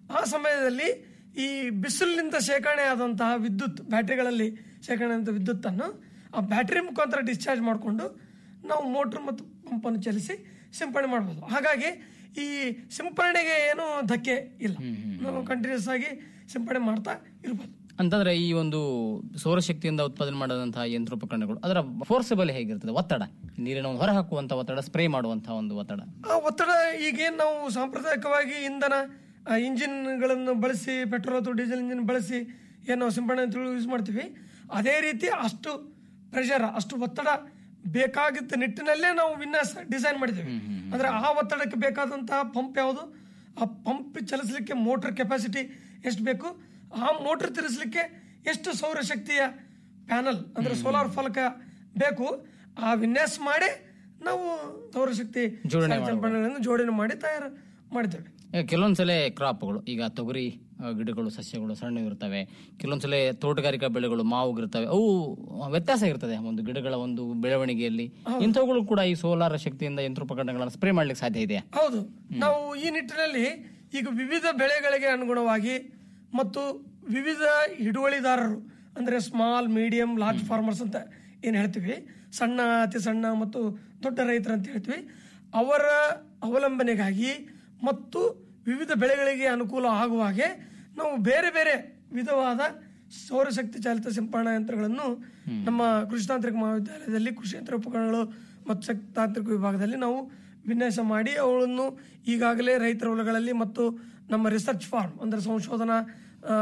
ಆ ಸಮಯದಲ್ಲಿ ಈ ಬಿಸಿಲಿನಿಂದ ಶೇಖರಣೆ ಆದಂತಹ ವಿದ್ಯುತ್ ಬ್ಯಾಟ್ರಿಗಳಲ್ಲಿ ಶೇಖರಣೆ ಆದಂಥ ವಿದ್ಯುತ್ತನ್ನು ಆ ಬ್ಯಾಟ್ರಿ ಮುಖಾಂತರ ಡಿಸ್ಚಾರ್ಜ್ ಮಾಡಿಕೊಂಡು ನಾವು ಮೋಟ್ರ್ ಮತ್ತು ಪಂಪನ್ನು ಚಲಿಸಿ ಸಿಂಪಡಣೆ ಮಾಡ್ಬೋದು ಹಾಗಾಗಿ ಈ ಸಿಂಪರಣೆಗೆ ಏನು ಧಕ್ಕೆ ಇಲ್ಲ ನಾವು ಕಂಟಿನ್ಯೂಸ್ ಆಗಿ ಸಿಂಪಡಣೆ ಮಾಡ್ತಾ ಇರ್ಬೋದು ಅಂತಂದ್ರೆ ಈ ಒಂದು ಸೌರಶಕ್ತಿಯಿಂದ ಉತ್ಪಾದನೆ ಮಾಡದಂತಹ ಯಂತ್ರೋಪಕರಣಗಳು ಅದರ ಫೋರ್ಸಬಲ್ ಹೇಗಿರ್ತದೆ ಒತ್ತಡ ನೀರಿನ ಒಂದು ಹೊರ ಹಾಕುವಂತ ಒತ್ತಡ ಸ್ಪ್ರೇ ಮಾಡುವಂತಹ ಒಂದು ಒತ್ತಡ ಆ ಒತ್ತಡ ಈಗೇನು ನಾವು ಸಾಂಪ್ರದಾಯಿಕವಾಗಿ ಇಂಧನ ಆ, ಇಂಜಿನ್ಗಳನ್ನು ಬಳಸಿ ಪೆಟ್ರೋಲ್ ಅಥವಾ ಡೀಸೆಲ್ ಇಂಜಿನ್ ಬಳಸಿ ಏನು ನಾವು ಸಿಂಪಡಣೆ ಯೂಸ್ ಮಾಡ್ತೀವಿ ಅದೇ ರೀತಿ ಅಷ್ಟು ಪ್ರೆಷರ್ ಅಷ್ಟು ಒತ್ತಡ ಬೇಕಾಗಿದ್ದ ನಿಟ್ಟಿನಲ್ಲೇ ನಾವು ವಿನ್ಯಾಸ ಡಿಸೈನ್ ಮಾಡಿದ್ದೀವಿ ಅಂದ್ರೆ ಆ ಒತ್ತಡಕ್ಕೆ ಬೇಕಾದಂತಹ ಪಂಪ್ ಯಾವುದು ಆ ಪಂಪ್ ಚಲಿಸಲಿಕ್ಕೆ ಮೋಟರ್ ಕೆಪಾಸಿಟಿ ಎಷ್ಟು ಬೇಕು ಆ ಮೋಟರ್ ತಿರ್ಸ್ಲಿಕ್ಕೆ ಎಷ್ಟು ಸೌರಶಕ್ತಿಯ ಪ್ಯಾನಲ್ ಅಂದ್ರೆ ಸೋಲಾರ್ ಫಲಕ ಬೇಕು ಆ ವಿನ್ಯಾಸ ಮಾಡಿ ನಾವು ಸೌರಶಕ್ತಿ ಜೋಡಣೆ ಸಿಂಪಡಣೆಗಳನ್ನು ಜೋಡಣೆ ಮಾಡಿ ತಯಾರು ಮಾಡಿದ್ದೇವೆ ಈಗ ಕೆಲವೊಂದ್ಸಲ ಕ್ರಾಪ್ಗಳು ಈಗ ತೊಗರಿ ಆ, ಗಿಡಗಳು ಸಸ್ಯಗಳು ಸಣ್ಣ ಇರ್ತವೆ ಕೆಲವೊಂದ್ಸಲ ತೋಟಗಾರಿಕಾ ಬೆಳೆಗಳು ಮಾವು ಇರ್ತವೆ ಅವು ವ್ಯತ್ಯಾಸ ಇರ್ತದೆ ಒಂದು ಗಿಡಗಳ ಒಂದು ಬೆಳವಣಿಗೆಯಲ್ಲಿ ಇಂಥವುಗಳು ಕೂಡ ಈ ಸೋಲಾರ್ ಶಕ್ತಿಯಿಂದ ಯಂತ್ರೋಪಕರಣಗಳನ್ನು ಸ್ಪ್ರೇ ಮಾಡ್ಲಿಕ್ಕೆ ಸಾಧ್ಯ ಇದೆಯಾ ಹೌದು ನಾವು ಈ ನಿಟ್ಟಿನಲ್ಲಿ ಈಗ ವಿವಿಧ ಬೆಳೆಗಳಿಗೆ ಅನುಗುಣವಾಗಿ ಮತ್ತು ವಿವಿಧ ಹಿಡುವಳಿದಾರರು ಅಂದ್ರೆ ಸ್ಮಾಲ್ ಮೀಡಿಯಂ ಲಾರ್ಜ್ ಫಾರ್ಮರ್ಸ್ ಅಂತ ಏನು ಹೇಳ್ತೀವಿ ಸಣ್ಣ ಅತಿ ಸಣ್ಣ ಮತ್ತು ದೊಡ್ಡ ರೈತರು ಅಂತ ಹೇಳ್ತೀವಿ ಅವರ ಅವಲಂಬನೆಗಾಗಿ ಮತ್ತು ವಿವಿಧ ಬೆಳೆಗಳಿಗೆ ಅನುಕೂಲ ಆಗುವ ಹಾಗೆ ನಾವು ಬೇರೆ ಬೇರೆ ವಿಧವಾದ ಸೌರಶಕ್ತಿ ಚಾಲಿತ ಸಿಂಪರಣಾ ಯಂತ್ರಗಳನ್ನು ನಮ್ಮ ಕೃಷಿ ತಾಂತ್ರಿಕ ಮಹಾವಿದ್ಯಾಲಯದಲ್ಲಿ ಕೃಷಿ ಯಂತ್ರ ಉಪಕರಣಗಳು ಮತ್ತು ಶಕ್ತಿ ತಾಂತ್ರಿಕ ವಿಭಾಗದಲ್ಲಿ ನಾವು ವಿನ್ಯಾಸ ಮಾಡಿ ಅವುಗಳನ್ನು ಈಗಾಗಲೇ ರೈತರ ಹೊಲಗಳಲ್ಲಿ ಮತ್ತು ನಮ್ಮ ರಿಸರ್ಚ್ ಫಾರ್ಮ್ ಅಂದ್ರೆ ಸಂಶೋಧನಾ ಆ,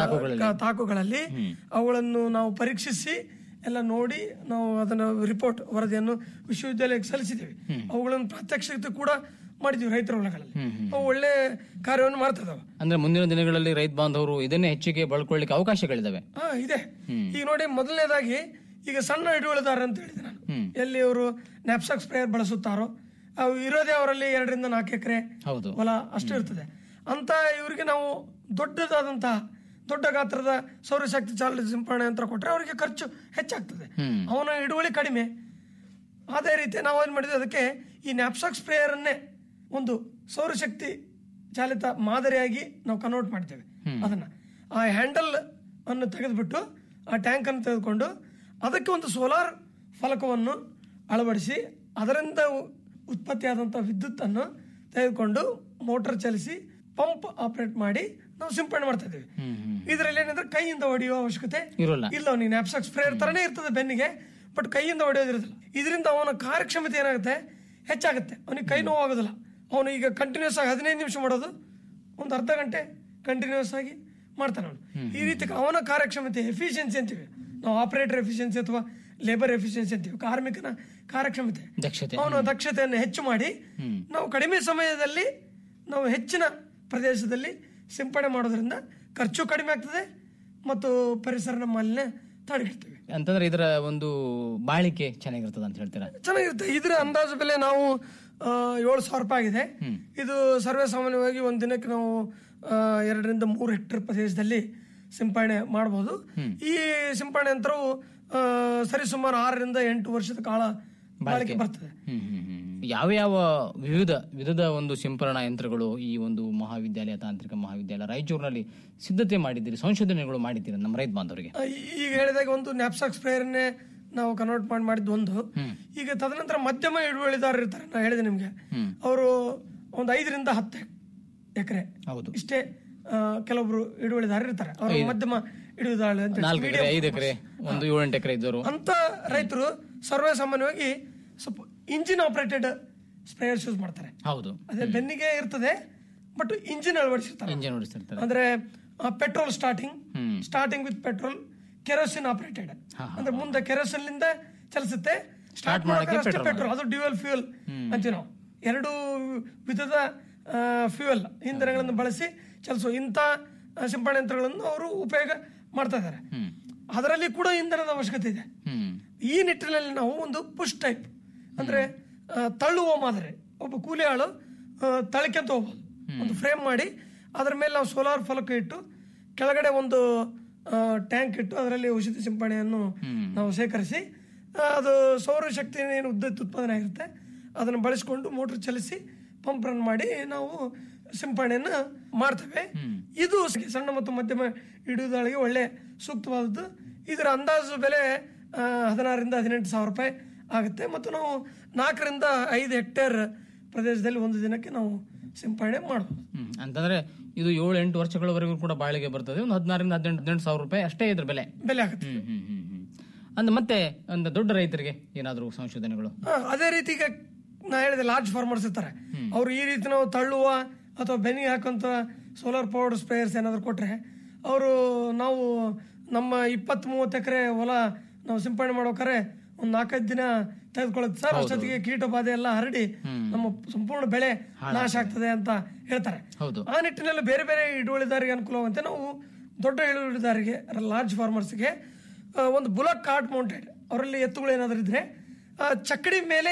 ಕ- ತಾಕುಗಳಲ್ಲಿ ಅವುಗಳನ್ನು ನಾವು ಪರೀಕ್ಷಿಸಿ ಎಲ್ಲ ನೋಡಿ ನಾವು ಅದನ್ನ ರಿಪೋರ್ಟ್ ವರದಿಯನ್ನು ವಿಶ್ವವಿದ್ಯಾಲಯಕ್ಕೆ ಸಲ್ಲಿಸಿದ್ದೇವೆ ಅವುಗಳನ್ನು ಪ್ರಾತ್ಯಕ್ಷಿಕತೆ ಕೂಡ ಮಾಡಿದ್ದೀವಿ ರೈತರ ಹೊಲಗಳಲ್ಲಿ ಅವು ಒಳ್ಳೆ ಕಾರ್ಯವನ್ನು ಮಾಡ್ತಿದ್ದಾವೆ ಅಂದ್ರೆ ಮುಂದಿನ ದಿನಗಳಲ್ಲಿ ರೈತ ಬಾಂಧವರು ಇದನ್ನೇ ಹೆಚ್ಚಿಗೆ ಬಳಕೊಳ್ಳಿಕ್ಕೆ ಅವಕಾಶಗಳಿದಾವೆ ಹಾ ಇದೆ ಈಗ ನೋಡಿ ಮೊದಲನೇದಾಗಿ ಈಗ ಸಣ್ಣ ಹಿಡುವಳಿದಾರ ಅಂತ ಹೇಳಿದೆ ನಾನು ಎಲ್ಲಿ ಅವರು ನ್ಯಾಪ್ಸಾಕ್ ಸ್ಪ್ರೇಯರ್ ಬಳಸುತ್ತಾರೋ ಅವು ಇರೋದೇ ಅವರಲ್ಲಿ ಎರಡರಿಂದ ನಾಲ್ಕು ಎಕರೆ ಹೌದು ಹೊಲ ಅಷ್ಟು ಇರ್ತದೆ ಅಂತ ಇವರಿಗೆ ನಾವು ದೊಡ್ಡದಾದಂತಹ ದೊಡ್ಡ ಗಾತ್ರದ ಸೌರಶಕ್ತಿ ಚಾಲಿತ ಸಿಂಪರಣೆ ಯಂತ್ರ ಕೊಟ್ಟರೆ ಅವರಿಗೆ ಖರ್ಚು ಹೆಚ್ಚಾಗ್ತದೆ ಅವನ ಹಿಡುವಳಿ ಕಡಿಮೆ ಅದೇ ರೀತಿ ನಾವು ಏನು ಮಾಡಿದ್ವಿ ಅದಕ್ಕೆ ಈ ನ್ಯಾಪ್ಸಾಕ್ ಸ್ಪ್ರೇಯರ್ ಅನ್ನೇ ಒಂದು ಸೌರಶಕ್ತಿ ಚಾಲಿತ ಮಾದರಿಯಾಗಿ ನಾವು ಕನ್ವರ್ಟ್ ಮಾಡ್ತೇವೆ ಅದನ್ನ ಆ ಹ್ಯಾಂಡಲ್ ಅನ್ನು ತೆಗೆದುಬಿಟ್ಟು ಆ ಟ್ಯಾಂಕ್ ಅನ್ನು ತೆಗೆದುಕೊಂಡು ಅದಕ್ಕೆ ಒಂದು ಸೋಲಾರ್ ಫಲಕವನ್ನು ಅಳವಡಿಸಿ ಅದರಿಂದ ಉ- ಉತ್ಪತ್ತಿಯಾದಂಥ ವಿದ್ಯುತ್ ಅನ್ನು ತೆಗೆದುಕೊಂಡು ಮೋಟರ್ ಚಲಿಸಿ ಪಂಪ್ ಆಪರೇಟ್ ಮಾಡಿ ನಾವು ಸಿಂಪಡಣೆ ಮಾಡ್ತಾ ಇದ್ದೀವಿ ಇದರಲ್ಲಿ ಏನಂದ್ರೆ ಕೈಯಿಂದ ಹೊಡೆಯುವ ಅವಶ್ಯಕತೆ ಇರೋಲ್ಲ ಇಲ್ಲ ಅವನಿಗೆ ನ್ಯಾಪ್ಸಾಕ್ ಸ್ಪ್ರೇಯರ್ ತರನೇ ಇರ್ತದೆ ಬೆನ್ನಿಗೆ ಬಟ್ ಕೈಯಿಂದ ಹೊಡೆಯೋದಿರೋದಿಲ್ಲ ಇದರಿಂದ ಅವನ ಕಾರ್ಯಕ್ಷಮತೆ ಏನಾಗುತ್ತೆ ಹೆಚ್ಚಾಗುತ್ತೆ ಅವನಿಗೆ ಕೈ ನೋವು ಆಗೋದಿಲ್ಲ ಅವನು ಈಗ ಕಂಟಿನ್ಯೂಸ್ ಆಗಿ ಹದಿನೈದು ನಿಮಿಷ ಮಾಡೋದು ಒಂದು ಅರ್ಧ ಗಂಟೆ ಕಂಟಿನ್ಯೂಸ್ ಆಗಿ ಮಾಡ್ತಾನೆ ಅವನು ಈ ರೀತಿ ಅವನ ಕಾರ್ಯಕ್ಷಮತೆ ಎಫಿಷಿಯನ್ಸಿ ಅಂತೀವಿ ನಾವು ಆಪರೇಟರ್ ಎಫಿಷಿಯನ್ಸಿ ಅಥವಾ ಲೇಬರ್ ಎಫಿಷಿಯನ್ಸಿ ಅಂತೀವಿ ಕಾರ್ಮಿಕನ ಕಾರ್ಯಕ್ಷಮತೆ ದಕ್ಷತೆ ಅವನ ದಕ್ಷತೆಯನ್ನು ಹೆಚ್ಚು ಮಾಡಿ ನಾವು ಕಡಿಮೆ ಸಮಯದಲ್ಲಿ ನಾವು ಹೆಚ್ಚಿನ ಪ್ರದೇಶದಲ್ಲಿ ಸಿಂಪಡಣೆ ಮಾಡೋದ್ರಿಂದ ಖರ್ಚು ಕಡಿಮೆ ಆಗ್ತದೆ ಮತ್ತು ಪರಿಸರ ಮಾಲಿನ್ಯ ತಡೆಗಿಡ್ತೇವೆ ಅಂತಂದ್ರೆ ಇದರ ಒಂದು ಬಾಳಿಕೆ ಚೆನ್ನಾಗಿರ್ತದ ಅಂತ ಹೇಳ್ತೀರಾ ಚೆನ್ನಾಗಿರುತ್ತೆ ಇದರ ಅಂದಾಜು ಬೆಲೆ ನಾವು ಆ, ಏಳು ಸಾವಿರ ರೂಪಾಯಿ ಆಗಿದೆ ಇದು ಸರ್ವೇ ಸಾಮಾನ್ಯವಾಗಿ ಒಂದು ದಿನಕ್ಕೆ ನಾವು ಆ, ಎರಡರಿಂದ ಮೂರು ಹೆಕ್ಟೇರ್ ಪ್ರದೇಶದಲ್ಲಿ ಸಿಂಪಡಣೆ ಮಾಡಬಹುದು ಈ ಸಿಂಪಡಣೆ ಯಂತ್ರವು ಆ, ಸರಿಸುಮಾರು ಆರರಿಂದ ಎಂಟು ವರ್ಷದ ಕಾಲ ಬಾಳಿಕೆ ಬರ್ತದೆ ಹ್ಮ್ ಹ್ಮ್ ಹ್ಮ್. ಯಾವ ಯಾವ ವಿವಿಧ ವಿಧದ ಒಂದು ಸಿಂಪರಣಾ ಯಂತ್ರಗಳು ಈ ಒಂದು ಮಹಾವಿದ್ಯಾಲಯ ತಾಂತ್ರಿಕ ಮಹಾವಿದ್ಯಾಲಯ ರಾಯಚೂರಿನಲ್ಲಿ ಸಿದ್ಧತೆ ಮಾಡಿದ್ದೀರಿ ಸಂಶೋಧನೆಗಳು ಮಾಡಿದ್ದೀರಿ ನಮ್ಮ ರೈತ ಬಾಂಧವರಿಗೆ ಆ, ಈಗ ಹೇಳಿದಾಗ ಒಂದು ನ್ಯಾಪ್ಸಾಕ್ ಸ್ಪ್ರೇಯರ್ನೇ ನಾವು ಕನ್ವರ್ಟ್ ಮಾಡಿ ಮಾಡಿದ್ದು ಒಂದು ಈಗ ತದನಂತರ ಮಧ್ಯಮ ಹಿಡುವಳಿದಾರರು ಇರ್ತಾರೆ ನಾ ಹೇಳಿದೆ ನಿಮ್ಗೆ ಅವರು ಒಂದು ಐದರಿಂದ ಹತ್ತು ಎಕರೆ ಹೌದು ಇಷ್ಟೇ ಆ, ಕೆಲವೊಬ್ರು ಹಿಡುವಳಿದಾರರು ಇರ್ತಾರೆ ಅವರು ಮಧ್ಯಮ ಹಿಡುವಳಿದಾರ ಅಂತ ಹೇಳಿ. ನಾಲ್ಕು ಎಕರೆ ಐದು ಎಕರೆ ಒಂದು ಏಳೆಂಟು ಎಕರೆ ಇದ್ದವರು ಅಂತ ರೈತರು ಸರ್ವೇ ಸಾಮಾನ್ಯವಾಗಿ ಸ್ವಲ್ಪ ಇಂಜಿನ್ ಆಪರೇಟೆಡ್ ಸ್ಪ್ರೇಯರ್ಸ್ ಯೂಸ್ ಮಾಡ್ತಾರೆ ಹೌದು ಅದೇ ಬೆನ್ನಿಗೆ ಇರ್ತದೆ ಬಟ್ ಇಂಜಿನ್ ಅಳವಡಿಸಿರ್ತಾರೆ ಇಂಜಿನ್ ಓಡಿಸ್ತಿರ್ತಾರೆ ಅಂದ್ರೆ petrol starting hmm. Starting with petrol kerosene operated ಅಂದ್ರೆ ಮುಂದೆ ಕೆರೋಸಿನ್ ಲಿಂದ ಚಲಿಸುತ್ತೆ ಸ್ಟಾರ್ಟ್ ಮಾಡಕ್ಕೆ ಪೆಟ್ರೋಲ್ ಅದು ಡ್ಯೂಯಲ್ ಫ್ಯೂಯಲ್ ಅಂತೀವಿ ನಾವು ಎರಡು ವಿಧದ ಫ್ಯೂಯಲ್ ಇಂಧನಗಳನ್ನು ಬಳಸಿ ಚಲಿಸುವ ಇಂಥ ಆ, ಸಿಂಪಡಣೆ ಯಂತ್ರಗಳನ್ನು ಅವರು ಉಪಯೋಗ ಮಾಡ್ತಾ ಇದ್ದಾರೆ ಅದರಲ್ಲಿ ಕೂಡ ಇಂಧನದ ಅವಶ್ಯಕತೆ ಇದೆ ಹ್ಮ್ ಈ ನಿಟ್ಟಿನಲ್ಲಿ ನಾವು ಒಂದು ಪುಷ್ ಟೈಪ್ ಅಂದ್ರೆ ಆ, ತಳ್ಳುವ ಮಾದರಿ ಒಬ್ಬ ಕೂಲಿ ಆಳು ಆ, ತಳ್ಕೊಂತ ಹೋಗ್ಬೋದು ಒಂದು ಫ್ರೇಮ್ ಮಾಡಿ ಅದರ ಮೇಲೆ ನಾವು ಸೋಲಾರ್ ಫಲಕ ಇಟ್ಟು ಕೆಳಗಡೆ ಒಂದು ಟ್ಯಾಂಕ್ ಇಟ್ಟು ಅದರಲ್ಲಿ ಔಷಧಿ ಸಿಂಪಡಣೆಯನ್ನು ನಾವು ಸೇಕರಿಸಿ ಆ, ಅದು ಸೌರಶಕ್ತಿ ಏನು ಉದ್ದ ಉತ್ಪಾದನೆ ಆಗಿರುತ್ತೆ ಅದನ್ನು ಬಳಸಿಕೊಂಡು ಮೋಟರ್ ಚಲಿಸಿ ಪಂಪ್ ರನ್ ಮಾಡಿ ನಾವು ಸಿಂಪಡಣೆಯನ್ನ ಮಾಡ್ತೇವೆ ಇದು ಸಣ್ಣ ಮತ್ತು ಮಧ್ಯಮ ಹಿಡಿಯುವುದೊಳಗೆ ಒಳ್ಳೆ ಸೂಕ್ತವಾದದ್ದು ಇದರ ಅಂದಾಜು ಬೆಲೆ ಆ, ಹದಿನಾರರಿಂದ ಹದಿನೆಂಟು ಸಾವಿರ ರೂಪಾಯಿ ಆಗುತ್ತೆ ಮತ್ತು ನಾವು ನಾಲ್ಕರಿಂದ ಐದು ಹೆಕ್ಟೇರ್ ಪ್ರದೇಶದಲ್ಲಿ ಒಂದು ದಿನಕ್ಕೆ ನಾವು ಸಿಂಪಡಣೆ ಮಾಡಬಹುದು ಹ್ಮ್. ಅಂತಂದ್ರೆ ಇದು ಏಳು ಎಂಟು ವರ್ಷಗಳವರೆಗೂ ಕೂಡ ಬಾಳಿಗೆ ಬರ್ತದೆ ಒಂದು ಹದಿನಾರರಿಂದ ಹದಿನೆಂಟು ಹದಿನೆಂಟು ಸಾವಿರ ರೂಪಾಯಿ ಅಷ್ಟೇ ಇದ್ರ ಬೆಲೆ ಬೆಲೆ ಆಗುತ್ತೆ ಹ್ಮ್ ಹ್ಮ್ ಹ್ಮ್ ಹ್ಮ್ ಅಂದ ಮತ್ತೆ ಒಂದು ದೊಡ್ಡ ರೈತರಿಗೆ ಏನಾದರೂ ಸಂಶೋಧನೆಗಳು ಆ, ಅದೇ ರೀತಿ ಈಗ ನಾ ಹೇಳಿದೆ ಲಾರ್ಜ್ ಫಾರ್ಮರ್ಸ್ ಇರ್ತಾರೆ ಅವ್ರು ಈ ರೀತಿ ನಾವು ತಳ್ಳುವ ಅಥವಾ ಬೆನ್ನಿಗೆ ಹಾಕುವಂತ ಸೋಲಾರ್ ಪವರ್ಡ್ ಸ್ಪ್ರೇಯರ್ಸ್ ಏನಾದ್ರು ಕೊಟ್ರೆ ಅವರು ನಾವು ನಮ್ಮ ಇಪ್ಪತ್ತ್ ಮೂವತ್ತು ಎಕರೆ ಹೊಲ ನಾವು ಸಿಂಪಡಣೆ ಮಾಡ್ಬೇಕಾದ್ರೆ ಒಂದು ನಾಲ್ಕೈದು ದಿನ ತೆಗೆದುಕೊಳ್ಳುತ್ತೆ ಸರ್ ಅಷ್ಟೊತ್ತಿಗೆ ಕೀಟ ಬಾಧೆ ಎಲ್ಲ ಹರಡಿ ನಮ್ಮ ಸಂಪೂರ್ಣ ಬೆಳೆ ನಾಶ ಆಗ್ತದೆ ಅಂತ ಹೇಳ್ತಾರೆ ಹೌದು ಆ ನಿಟ್ಟಿನಲ್ಲಿ ಬೇರೆ ಬೇರೆ ಹಿಡುವಳಿದಾರಿಗೆ ಅನುಕೂಲವಂತೆ ನಾವು ದೊಡ್ಡ ಹಿಡುವಳಿದಾರಿಗೆ ಲಾರ್ಜ್ ಫಾರ್ಮರ್ಸ್ಗೆ ಒಂದು ಬುಲಕ್ ಕಾರ್ಟ್ ಮೌಂಟೆಡ್ ಅವರಲ್ಲಿ ಎತ್ತುಗಳು ಏನಾದರೂ ಇದ್ರೆ ಆ, ಚಕ್ಕಡಿ ಮೇಲೆ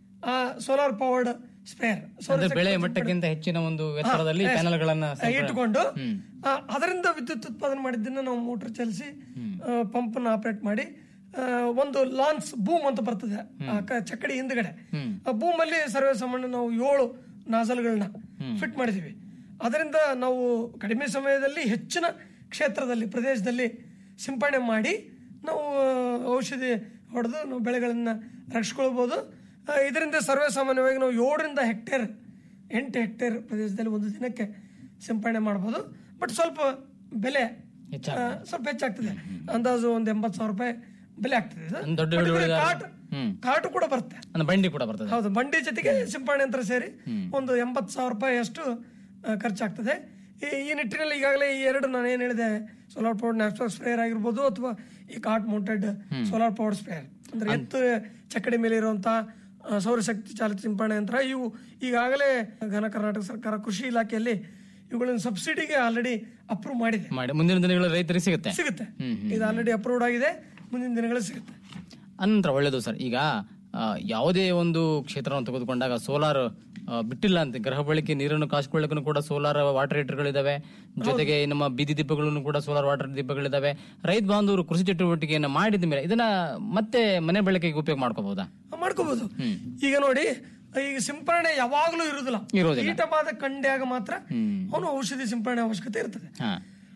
ಸೋಲಾರ್ ಪವರ್ಡ್ ಸ್ಪೇರ್ ಅಂದ್ರೆ ಬೆಳೆ ಮಟ್ಟಕ್ಕಿಂತ ಹೆಚ್ಚಿನ ಒಂದು ಎತ್ತರದಲ್ಲಿ ಪ್ಯಾನಲ್ಗಳನ್ನ ಇಟ್ಟುಕೊಂಡು ಆ, ಅದರಿಂದ ವಿದ್ಯುತ್ ಉತ್ಪಾದನೆ ಮಾಡಿದ್ದನ್ನ ನಾವು ಮೋಟರ್ ಚಲಿಸಿ ಪಂಪ್ ಅನ್ನು ಆಪರೇಟ್ ಮಾಡಿ ಆ, ಒಂದು ಲಾನ್ಸ್ ಬೂಮ್ ಅಂತ ಬರ್ತದೆ ಆ ಕ- ಚಕ್ಕಡಿ ಹಿಂದ್ಗಡೆ ಆ ಬೂಮ್ ಅಲ್ಲಿ ಸರ್ವೇ ಸಾಮಾನ್ಯ ನಾವು ಏಳು ನಾಜಲ್ಗಳನ್ನ ಫಿಟ್ ಮಾಡಿದೀವಿ ಅದರಿಂದ ನಾವು ಕಡಿಮೆ ಸಮಯದಲ್ಲಿ ಹೆಚ್ಚಿನ ಕ್ಷೇತ್ರದಲ್ಲಿ ಪ್ರದೇಶದಲ್ಲಿ ಸಿಂಪಡಣೆ ಮಾಡಿ ನಾವು ಔಷಧಿ ಹೊಡೆದು ನಾವು ಬೆಳೆಗಳನ್ನ ರಕ್ಷಿಸ್ಕೊಳ್ಬೋದು ಆ, ಇದರಿಂದ ಸರ್ವೇ ಸಾಮಾನ್ಯವಾಗಿ ನಾವು ಏಳರಿಂದ ಹೆಕ್ಟೇರ್ ಎಂಟು ಹೆಕ್ಟೇರ್ ಪ್ರದೇಶದಲ್ಲಿ ಒಂದು ದಿನಕ್ಕೆ ಸಿಂಪಡಣೆ ಮಾಡ್ಬೋದು ಬಟ್ ಸ್ವಲ್ಪ ಬೆಲೆ ಹೆಚ್ಚಾಗ ಆ, ಸ್ವಲ್ಪ ಹೆಚ್ಚಾಗ್ತದೆ ಅಂದಾಜು ಒಂದು ಎಂಬತ್ತು ಸಾವಿರ ರೂಪಾಯಿ ಬೆಲೆ ಆಗ್ತದೆ ಇದು. ಒಂದು ದೊಡ್ಡ But ಇದರಲ್ಲಿ ಹಿಡುವಳಿದಾರ- ಕಾಟು ಹ್ಮ್. ಕಾಟು ಕೂಡ ಬರುತ್ತೆ ಅಂದ್ರೆ ಬಂಡಿ ಕೂಡ ಬರ್ತದೆ ಹೌದು ಬಂಡಿ ಜೊತೆಗೆ ಸಿಂಪಡಣೆ ಯಂತ್ರ ಸೇರಿ ಒಂದು ಎಂಬತ್ತು ಸಾವಿರ ರೂಪಾಯಿ ಅಷ್ಟು ಆ, ಖರ್ಚಾಗ್ತದೆ ಈ ಈ ನಿಟ್ಟಿನಲ್ಲಿ ಈಗಾಗಲೇ ಈ ಎರಡು ನಾನು ಏನು ಹೇಳಿದೆ ಸೋಲಾರ್ ಪವರ್ ನ್ಯಾಚುರಲ್ ಸ್ಪ್ರೇಯರ್ ಆಗಿರ್ಬೋದು ಅಥವಾ ಈ cart mounted solar power sprayer ಅಂದ್ರೆ ಎತ್ತು ಚಕ್ಕಡಿ ಮೇಲೆ ಇರುವಂತ ಆ, ಸೌರಶಕ್ತಿ ಚಾಲಿತ ಸಿಂಪಡಣೆ ಯಂತ್ರ ಇವು ಈಗಾಗಲೇ ಘನ ಕರ್ನಾಟಕ ಸರ್ಕಾರ ಕೃಷಿ ಇಲಾಖೆಯಲ್ಲಿ ಇವುಗಳನ್ನು ಸಬ್ಸಿಡಿಗೆ ಆಲ್ರೆಡಿ ಅಪ್ರೂವ್ ಮಾಡಿದೆ ಮಾಡಿ ಮುಂದಿನ ದಿನಗಳಲ್ಲಿ ರೈತರಿಗೆ ಸಿಗುತ್ತೆ ಸಿಗುತ್ತೆ ಇದು ಆಲ್ರೆಡಿ ಅಪ್ರೂವ್ಡ್ ಆಗಿದೆ ಮುಂದಿನ ದಿನಗಳಲ್ಲಿ ಸಿಗುತ್ತೆ ಅನಂತರ ಒಳ್ಳೇದು ಸರ್ ಈಗ ಆ, ಯಾವುದೇ ಒಂದು ಕ್ಷೇತ್ರವನ್ನು ತೆಗೆದುಕೊಂಡಾಗ ಸೋಲಾರ್ ಬಿಟ್ಟಿಲ್ಲ ಅಂತ ಗೃಹ ಬಳಕೆ ನೀರನ್ನು ಕಾಸ್ಕೊಳ್ಳಿಕ್ಕೂ ಕೂಡ ಸೋಲಾರ್ ವಾಟರ್ ಹೀಟರ್ಗಳಿದಾವೆ ಜೊತೆಗೆ ನಮ್ಮ ಬೀದಿ ದೀಪಗಳನ್ನು ಕೂಡ ಸೋಲಾರ್ ವಾಟರ್ ದೀಪಗಳಿದಾವೆ ರೈತ ಬಾಂಧವರು ಕೃಷಿ ಚಟುವಟಿಕೆಯನ್ನು ಮಾಡಿದ ಮೇಲೆ ಇದನ್ನ ಮತ್ತೆ ಮನೆ ಬಳಕೆಗೆ ಉಪಯೋಗ ಮಾಡ್ಕೋಬಹುದಾ ಮಾಡ್ಕೋಬಹುದು ಈಗ ನೋಡಿ ಈಗ ಸಿಂಪರಣೆ ಯಾವಾಗಲೂ ಇರುದಿಲ್ಲ ಇರೋದಿಲ್ಲ. ಕೀಟಬಾಧ ಕಂಡ್ಯಾಗ ಮಾತ್ರ ಅವನು ಔಷಧಿ ಸಿಂಪರಣೆ ಅವಶ್ಯಕತೆ ಇರ್ತದೆ ಹಾ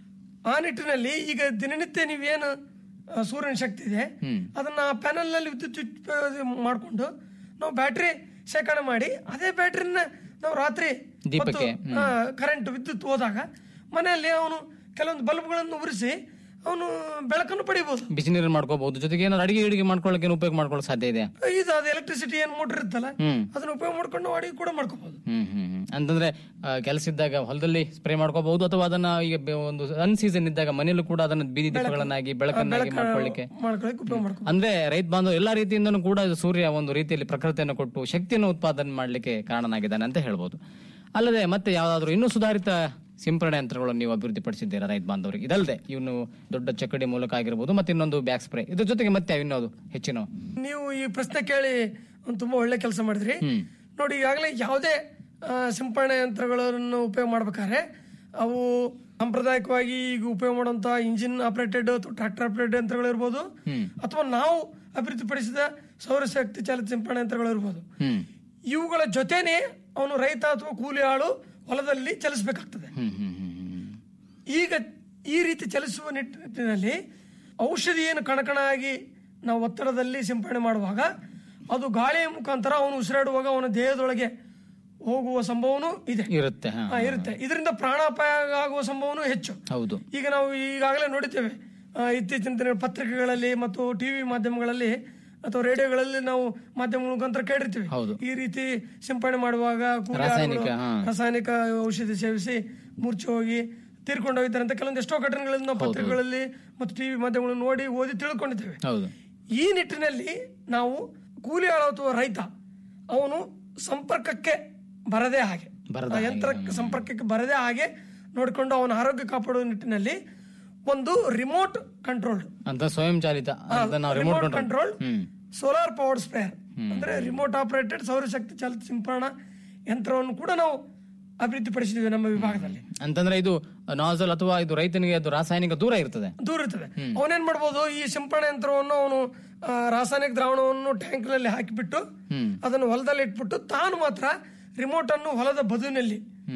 ಆ ನಿಟ್ಟಿನಲ್ಲಿ ಈಗ ದಿನನಿತ್ಯ ನೀವೇನು ಆ, ಸೂರ್ಯನ ಶಕ್ತಿ ಇದೆ ಅದನ್ನ ಪ್ಯಾನಲ್ ನಲ್ಲಿ ವಿದ್ಯುತ್ ಉತ್ಪಾದನೆ ಮಾಡಿಕೊಂಡು ನಾವು ಬ್ಯಾಟ್ರಿ ಶೇಖರಣೆ ಮಾಡಿ ಅದೇ ಬ್ಯಾಟ್ರಿನ ನಾವು ರಾತ್ರಿ ದೀಪಕ್ಕೆ, ಕರೆಂಟ್ ವಿದ್ಯುತ್ ಹೋದಾಗ ಮನೆಯಲ್ಲಿ ಅವನು ಕೆಲವೊಂದು ಬಲ್ಬ್ಗಳನ್ನು ಉರಿಸಿ ಅವನು ಬೆಳಕನ್ನು ಪಡಿಬಹುದು ಬಿಸಿ ನೀರನ್ನು ಮಾಡ್ಕೋಬಹುದು ಜೊತೆಗೆ ಏನಾದ್ರು ಅಡಿಗೆ ಗಿಡಿಗೆ ಮಾಡ್ಕೊಳ್ಳೋಕೆ ಉಪಯೋಗ ಮಾಡ್ಕೊಳ್ಳೋಕೆ ಸಾಧ್ಯ ಇದೆ ಇದು ಅದು ಎಲೆಕ್ಟ್ರಿಸಿಟಿ ಏನ್ ಮೋಟರ್ ಇರುತ್ತಲ್ಲ ಹ್ಮ್. ಅದನ್ನ ಉಪಯೋಗ ಮಾಡ್ಕೊಂಡು ನಾವು ಅಡಿಗೆ ಕೂಡ ಮಾಡ್ಕೋಬಹುದು ಹ್ಮ್ ಹ್ಮ್ ಹ್ಮ್. ಅಂತಂದ್ರೆ ಆ, ಕೆಲಸ ಇದ್ದಾಗ ಹೊಲದಲ್ಲಿ ಸ್ಪ್ರೇ ಮಾಡ್ಕೋಬಹುದು ಅಥವಾ ಅದನ್ನ ಈಗ ಬೆ- ಒಂದು ಅನ್ ಸೀಸನ್ ಇದ್ದಾಗ ಮನೆಯಲ್ಲೂ ಕೂಡ ಅದನ್ನ ಬೀದಿ ದೀಪಗಳನ್ನಾಗಿ ಬೆಳಕನ್ನಾಗಿ ಮಾಡ್ಕೊಳ್ಳಿಕ್ಕೆ ಮಾಡ್ಕೊಳ್ಳಿಕ್ಕೆ ಉಪಯೋಗ ಮಾಡ್ಕೋ ಅಂದ್ರೆ ರೈತ ಬಾಂಧವ ಎಲ್ಲಾ ರೀತಿಯಿಂದನೂ ಕೂಡ ಇದು ಸೂರ್ಯ ಒಂದು ರೀತಿಯಲ್ಲಿ ಪ್ರಕೃತಿಯನ್ನು ಕೊಟ್ಟು ಶಕ್ತಿಯನ್ನು ಉತ್ಪಾದನೆ ಮಾಡ್ಲಿಕ್ಕೆ ಕಾರಣನಾಗಿದ್ದಾನೆ ಅಂತ ಹೇಳ್ಬೋದು ಅಲ್ಲದೆ ಮತ್ತೆ ಯಾವ್ದಾದ್ರು ಇನ್ನೂ ಸುಧಾರಿತ ಸಿಂಪರಣೆ ಯಂತ್ರಗಳನ್ನು ನೀವು ಅಭಿವೃದ್ಧಿಪಡಿಸಿದ್ದೀರಾ ರೈತ ಬಾಂಧವರಿಗೆ ಇದಲ್ಲದೆ ಇವನು ದೊಡ್ಡ ಚಕ್ಕಡಿ ಮೂಲಕ ಆಗಿರ್ಬೋದು ಮತ್ತೆ ಇನ್ನೊಂದು ಬ್ಯಾಕ್ ಸ್ಪ್ರೇ ಇದ್ರ ಜೊತೆಗೆ ಮತ್ತೆ ಇನ್ನೊಂದು ಹೆಚ್ಚಿನ ನೀವು ಈ ಪ್ರಶ್ನೆ ಕೇಳಿ ಒಂದು ತುಂಬಾ ಒಳ್ಳೆ ಕೆಲಸ ಮಾಡಿದ್ರಿ ನೋಡಿ ಈಗಾಗಲೇ ಯಾವುದೇ ಆ, ಸಿಂಪರಣೆ ಯಂತ್ರಗಳನ್ನು ಉಪಯೋಗ ಮಾಡ್ಬೇಕಾದ್ರೆ ಅವು ಸಾಂಪ್ರದಾಯಿಕವಾಗಿ ಈಗ ಉಪಯೋಗ ಮಾಡುವಂತ ಇಂಜಿನ್ ಆಪರೇಟೆಡ್ ಅಥವಾ ಟ್ರಾಕ್ಟರ್ ಆಪರೇಟೆಡ್ ಯಂತ್ರಗಳು ಇರ್ಬೋದು ಅಥವಾ ನಾವು ಅಭಿವೃದ್ಧಿಪಡಿಸಿದ ಸೌರಶಕ್ತಿ ಚಾಲಿತ ಸಿಂಪರಣೆ ಯಂತ್ರಗಳು ಇರ್ಬೋದು ಹ್ಮ್ ಇವುಗಳ ಜೊತೆನೆ ಅವನು ರೈತ ಅಥವಾ ಕೂಲಿ ಆಳು ಹೊಲದಲ್ಲಿ ಚಲಿಸಬೇಕಾಗ್ತದೆ ಹ್ಮ್ ಹ್ಮ್ ಹ್ಮ್ ಹ್ಮ್ ಈಗ ಈ ರೀತಿ ಚಲಿಸುವ ನಿಟ್ಟಿನಲ್ಲಿ ಔಷಧಿ ಏನು ಕಣಕಣಾಗಿ ನಾವು ಒತ್ತಡದಲ್ಲಿ ಸಿಂಪಡಣೆ ಮಾಡುವಾಗ ಅದು ಗಾಳಿಯ ಮುಖಾಂತರ ಅವನು ಉಸಿರಾಡುವಾಗ ಅವನ ದೇಹದೊಳಗೆ ಹೋಗುವ ಸಂಭವನೂ ಇದೆ ಇರುತ್ತೆ ಹಾ ಆ, ಇರುತ್ತೆ ಇದರಿಂದ ಪ್ರಾಣಾಪಾಯ ಆಗುವ ಸಂಭವನೂ ಹೆಚ್ಚು ಹೌದು ಈಗ ನಾವು ಈಗಾಗಲೇ ನೋಡಿದ್ದೇವೆ ಆ, ಇತ್ತೀಚಿನ ದಿನ ಪತ್ರಿಕೆಗಳಲ್ಲಿ ಮತ್ತು ಟಿವಿ ಮಾಧ್ಯಮಗಳಲ್ಲಿ ಅಥವಾ ರೇಡಿಯೋಗಳಲ್ಲಿ ನಾವು ಮಾಧ್ಯಮಗಳ ಮುಖಾಂತರ ಕೇಳಿರ್ತೀವಿ ಹೌದು. ಈ ರೀತಿ ಸಿಂಪಡಣೆ ಮಾಡುವಾಗ ಕೂಲಿ ರಾಸಾಯನಿಕ, ಆಳುಗಳು ಹಾ. ರಾಸಾಯನಿಕ ಔಷಧಿ ಸೇವಿಸಿ ಮೂರ್ಛೆ ಹೋಗಿ ತೀರ್ಕೊಂಡು ಹೋಗಿದ್ದಾರೆ ಅಂತ ಕೆಲವೊಂದು ಎಷ್ಟೋ ಘಟನೆಗಳನ್ನು ನಾವು ಪತ್ರಿಕೆಗಳಲ್ಲಿ ಮತ್ತು ಟಿವಿ ಮಾಧ್ಯಮಗಳನ್ನು ನೋಡಿ ಓದಿ ತಿಳ್ಕೊಂಡಿದ್ದೇವೆ ಹೌದು ಈ ನಿಟ್ಟಿನಲ್ಲಿ ನಾವು ಕೂಲಿ ಆಳು ಅಥವಾ ರೈತ ಅವನು ಸಂಪರ್ಕಕ್ಕೆ ಬರದೇ ಹಾಗೆ ಬರದ ಆ ಯಂತ್ರ ಸಂಪರ್ಕಕ್ಕೆ ಬರದೇ ಹಾಗೆ ನೋಡಿಕೊಂಡು ಅವನ ಆರೋಗ್ಯ ಕಾಪಾಡುವ ನಿಟ್ಟಿನಲ್ಲಿ ಒಂದು ರಿಮೋಟ್ ಕಂಟ್ರೋಲ್ಡ್ ಅಂತ ಸ್ವಯಂ ಚಾಲಿತ ಅಂತ ನಾವು remote remote control control solar powered sprayer ಅಂದ್ರೆ ರಿಮೋಟ್ ಆಪರೇಟೆಡ್ ಸೌರಶಕ್ತಿ ಚಾಲಿತ ಸಿಂಪರಣಾ ಯಂತ್ರವನ್ನು ಕೂಡ ನಾವು ಅಭಿವೃದ್ಧಿಪಡಿಸಿದ್ವಿ ನಮ್ಮ ವಿಭಾಗದಲ್ಲಿ ಅಂತಂದ್ರೆ ಇದು ನಾಸಲ್ ಅಥವಾ ಇದು ರೈತನಿಗೆ ಅದು ರಾಸಾಯನಿಕ ದೂರ ಇರ್ತದೆ ದೂರ ಇರ್ತದೆ ಅವನೇನ್ ಮಾಡ್ಬೋದು ಈ ಸಿಂಪರಣೆ ಯಂತ್ರವನ್ನು ಅವನು ಆ, ರಾಸಾಯನಿಕ ದ್ರಾವಣವನ್ನು ಟ್ಯಾಂಕ್ ನಲ್ಲಿ ಹಾಕಿಬಿಟ್ಟು ಅದನ್ನು ಹೊಲದಲ್ಲಿ ಇಟ್ಬಿಟ್ಟು ತಾನು ಮಾತ್ರ ರಿಮೋಟ್ ಅನ್ನು ಹೊಲದ ಬದುವಿನಲ್ಲಿ ಹ್ಮ್